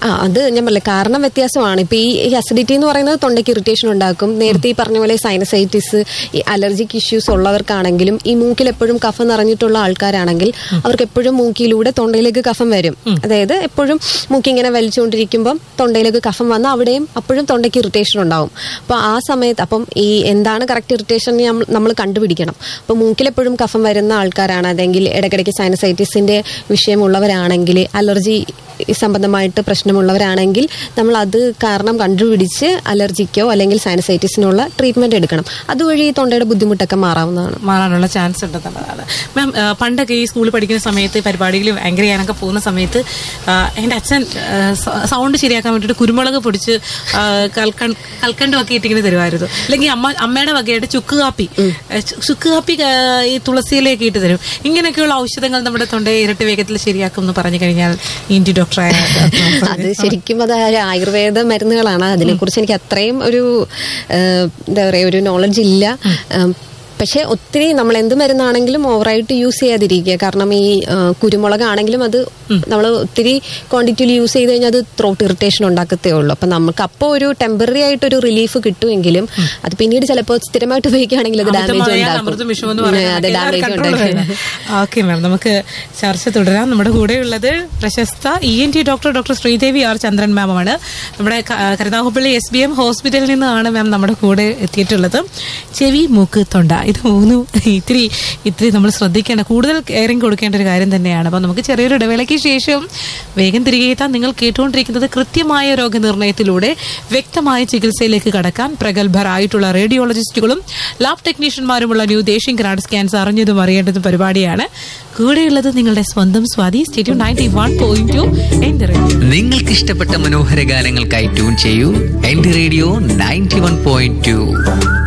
ആ അത് ഞാൻ പറഞ്ഞില്ല കാരണം വ്യത്യാസമാണ് ഇപ്പൊ ഈ അസിഡിറ്റി എന്ന് പറയുന്നത് തൊണ്ടയ്ക്ക് ഇറിറ്റേഷൻ ഉണ്ടാക്കും നേരത്തെ ഈ പറഞ്ഞ പോലെ സൈനസൈറ്റിസ് ഈ അലർജിക് ഇഷ്യൂസ് ഉള്ളവർക്കാണെങ്കിലും ഈ മൂക്കിൽ എപ്പോഴും കഫം നിറഞ്ഞിട്ടുള്ള ആൾക്കാരാണെങ്കിൽ അവർക്ക് എപ്പോഴും മൂക്കിലൂടെ തൊണ്ടയിലേക്ക് കഫം വരും അതായത് എപ്പോഴും മൂക്കിങ്ങനെ വലിച്ചുകൊണ്ടിരിക്കുമ്പം തൊണ്ടയിലേക്ക് കഫം വന്ന് അവിടെയും അപ്പോഴും തൊണ്ടയ്ക്ക് ഇറിറ്റേഷൻ ഉണ്ടാവും അപ്പോൾ ആ സമയത്ത് അപ്പം ഈ എന്താണ് കറക്റ്റ് ഇറിറ്റേഷൻ നമ്മൾ കണ്ടുപിടിക്കണം അപ്പോൾ മൂക്കിലെപ്പോഴും കഫം വരുന്ന ആൾക്കാരാണ് അതെങ്കിൽ ഇടയ്ക്കിടയ്ക്ക് സൈനസൈറ്റിസിന്റെ വിഷയമുള്ളവരാണെങ്കിൽ അലർജി സംബന്ധമായിട്ട് പ്രശ്നമുള്ളവരാണെങ്കിൽ നമ്മൾ അത് കാരണം കണ്ടുപിടിച്ച് അലർജിക്കോ അല്ലെങ്കിൽ സൈനസൈറ്റിസിനുള്ള ട്രീറ്റ്മെന്റ് എടുക്കണം അതുവഴി ഈ തൊണ്ടയുടെ ബുദ്ധിമുട്ടൊക്കെ മാറാവുന്നതാണ് മാറാനുള്ള ചാൻസ് ഉണ്ടെന്നുള്ളതാണ് മാം ആ, പണ്ടൊക്കെ ഈ സ്കൂളിൽ പഠിക്കുന്ന സമയത്ത് പരിപാടികൾ ആങ്കർ ചെയ്യാനൊക്കെ പോകുന്ന സമയത്ത് ആ, എൻ്റെ അച്ഛൻ ആ, സ- സൗണ്ട് ശരിയാക്കാൻ വേണ്ടിയിട്ട് കുരുമുളക് പൊടിച്ച് ആ, കൽക്കൺ കൽക്കണ്ടം ഒക്കെ ഇട്ടിങ്ങനെ തരുമായിരുന്നു അല്ലെങ്കിൽ അമ്മ അമ്മയുടെ വകയായിട്ട് ചുക്ക് കാപ്പി ആ, ചു- ചുക്ക് കാപ്പി ആ, ഈ തുളസിയിലേക്ക് ഇട്ട് തരും ഇങ്ങനെയൊക്കെയുള്ള ഔഷധങ്ങൾ നമ്മുടെ തൊണ്ടയെ ഇരട്ടി വേഗത്തിൽ ശരിയാക്കും എന്ന് പറഞ്ഞു കഴിഞ്ഞാൽ ഇന്ത്യ ഡോക്ടറായ അത് ശരിക്കും അത് ഒരു ആയുർവേദ മരുന്നുകളാണ് അതിനെക്കുറിച്ച് എനിക്ക് അത്രയും ഒരു ഏഹ്, എന്താ പറയാ ഒരു നോളജ് ഇല്ല ഏഹ്, പക്ഷെ ഒത്തിരി നമ്മൾ എന്ത് മരുന്നാണെങ്കിലും ഓവറായിട്ട് യൂസ് ചെയ്യാതിരിക്കുക കാരണം ഈ ഏഹ്, കുരുമുളകാണെങ്കിലും അത് നമ്മൾ ഒത്തിരി ക്വാണ്ടിറ്റിയിൽ യൂസ് ചെയ്ത് കഴിഞ്ഞാൽ അത് ത്രോട്ട് ഇറിറ്റേഷൻ ഉണ്ടാക്കത്തേ ഉള്ളൂ അപ്പൊ നമുക്ക് അപ്പോൾ ഒരു ടെമ്പററി ആയിട്ട് ഒരു റിലീഫ് കിട്ടുമെങ്കിലും അത് പിന്നീട് ചിലപ്പോൾ സ്ഥിരമായിട്ട് ഉപയോഗിക്കുകയാണെങ്കിൽ അത് ഡാമേജ് അമൃതമായാൽ അമൃതം വിഷമെന്ന് ഉണ്ടാക്കും അതെ ഡാമേജ് ഉണ്ടാക്കും ഓക്കെ മാം നമുക്ക് ചർച്ച തുടരാം നമ്മുടെ കൂടെയുള്ളത് പ്രശസ്ത E N T doctor doctor Sreedevi R Chandran മാമാണ് നമ്മുടെ ക- കരുനാഗപ്പള്ളി എസ് ബി എം ഹോസ്പിറ്റലിൽ നിന്നാണ് മാം നമ്മുടെ കൂടെ എത്തിയിട്ടുള്ളത് ചെവി മൂക്ക് തൊണ്ട ഇത് മൂന്നും ഇത്തിരി ഇത്തിരി നമ്മൾ ശ്രദ്ധിക്കേണ്ട കൂടുതൽ കെയറിങ് കൊടുക്കേണ്ട ഒരു കാര്യം തന്നെയാണ് അപ്പോൾ നമുക്ക് ചെറിയൊരു ഇടവേളയ്ക്ക് ശേഷം വേഗം തിരികെ എത്താൻ നിങ്ങൾ കേട്ടുകൊണ്ടിരിക്കുന്നത് കൃത്യമായ രോഗനിർണയത്തിലൂടെ വ്യക്തമായ ചികിത്സയിലേക്ക് കടക്കാൻ പ്രഗത്ഭരായിട്ടുള്ള റേഡിയോളജിസ്റ്റുകളും ലാബ് ടെക്നീഷ്യന്മാരുമുള്ള ന്യൂ ദേശീയ ഗ്രാഡ് സ്കാൻസ് അറിഞ്ഞതും അറിയേണ്ടതും പരിപാടിയാണ് കൂടെയുള്ളത് നിങ്ങളുടെ സ്വന്തം സ്വാതി സ്റ്റേറ്റ്യൂ നയൻറ്റി വൺ പോയിന്റ് ടു എന്റെ റേഡിയോ നിങ്ങൾക്ക് ഇഷ്ടപ്പെട്ട മനോഹര ഗാനങ്ങൾക്കായി ട്യൂൺ ചെയ്യൂ എന്റെ radio ninety one point to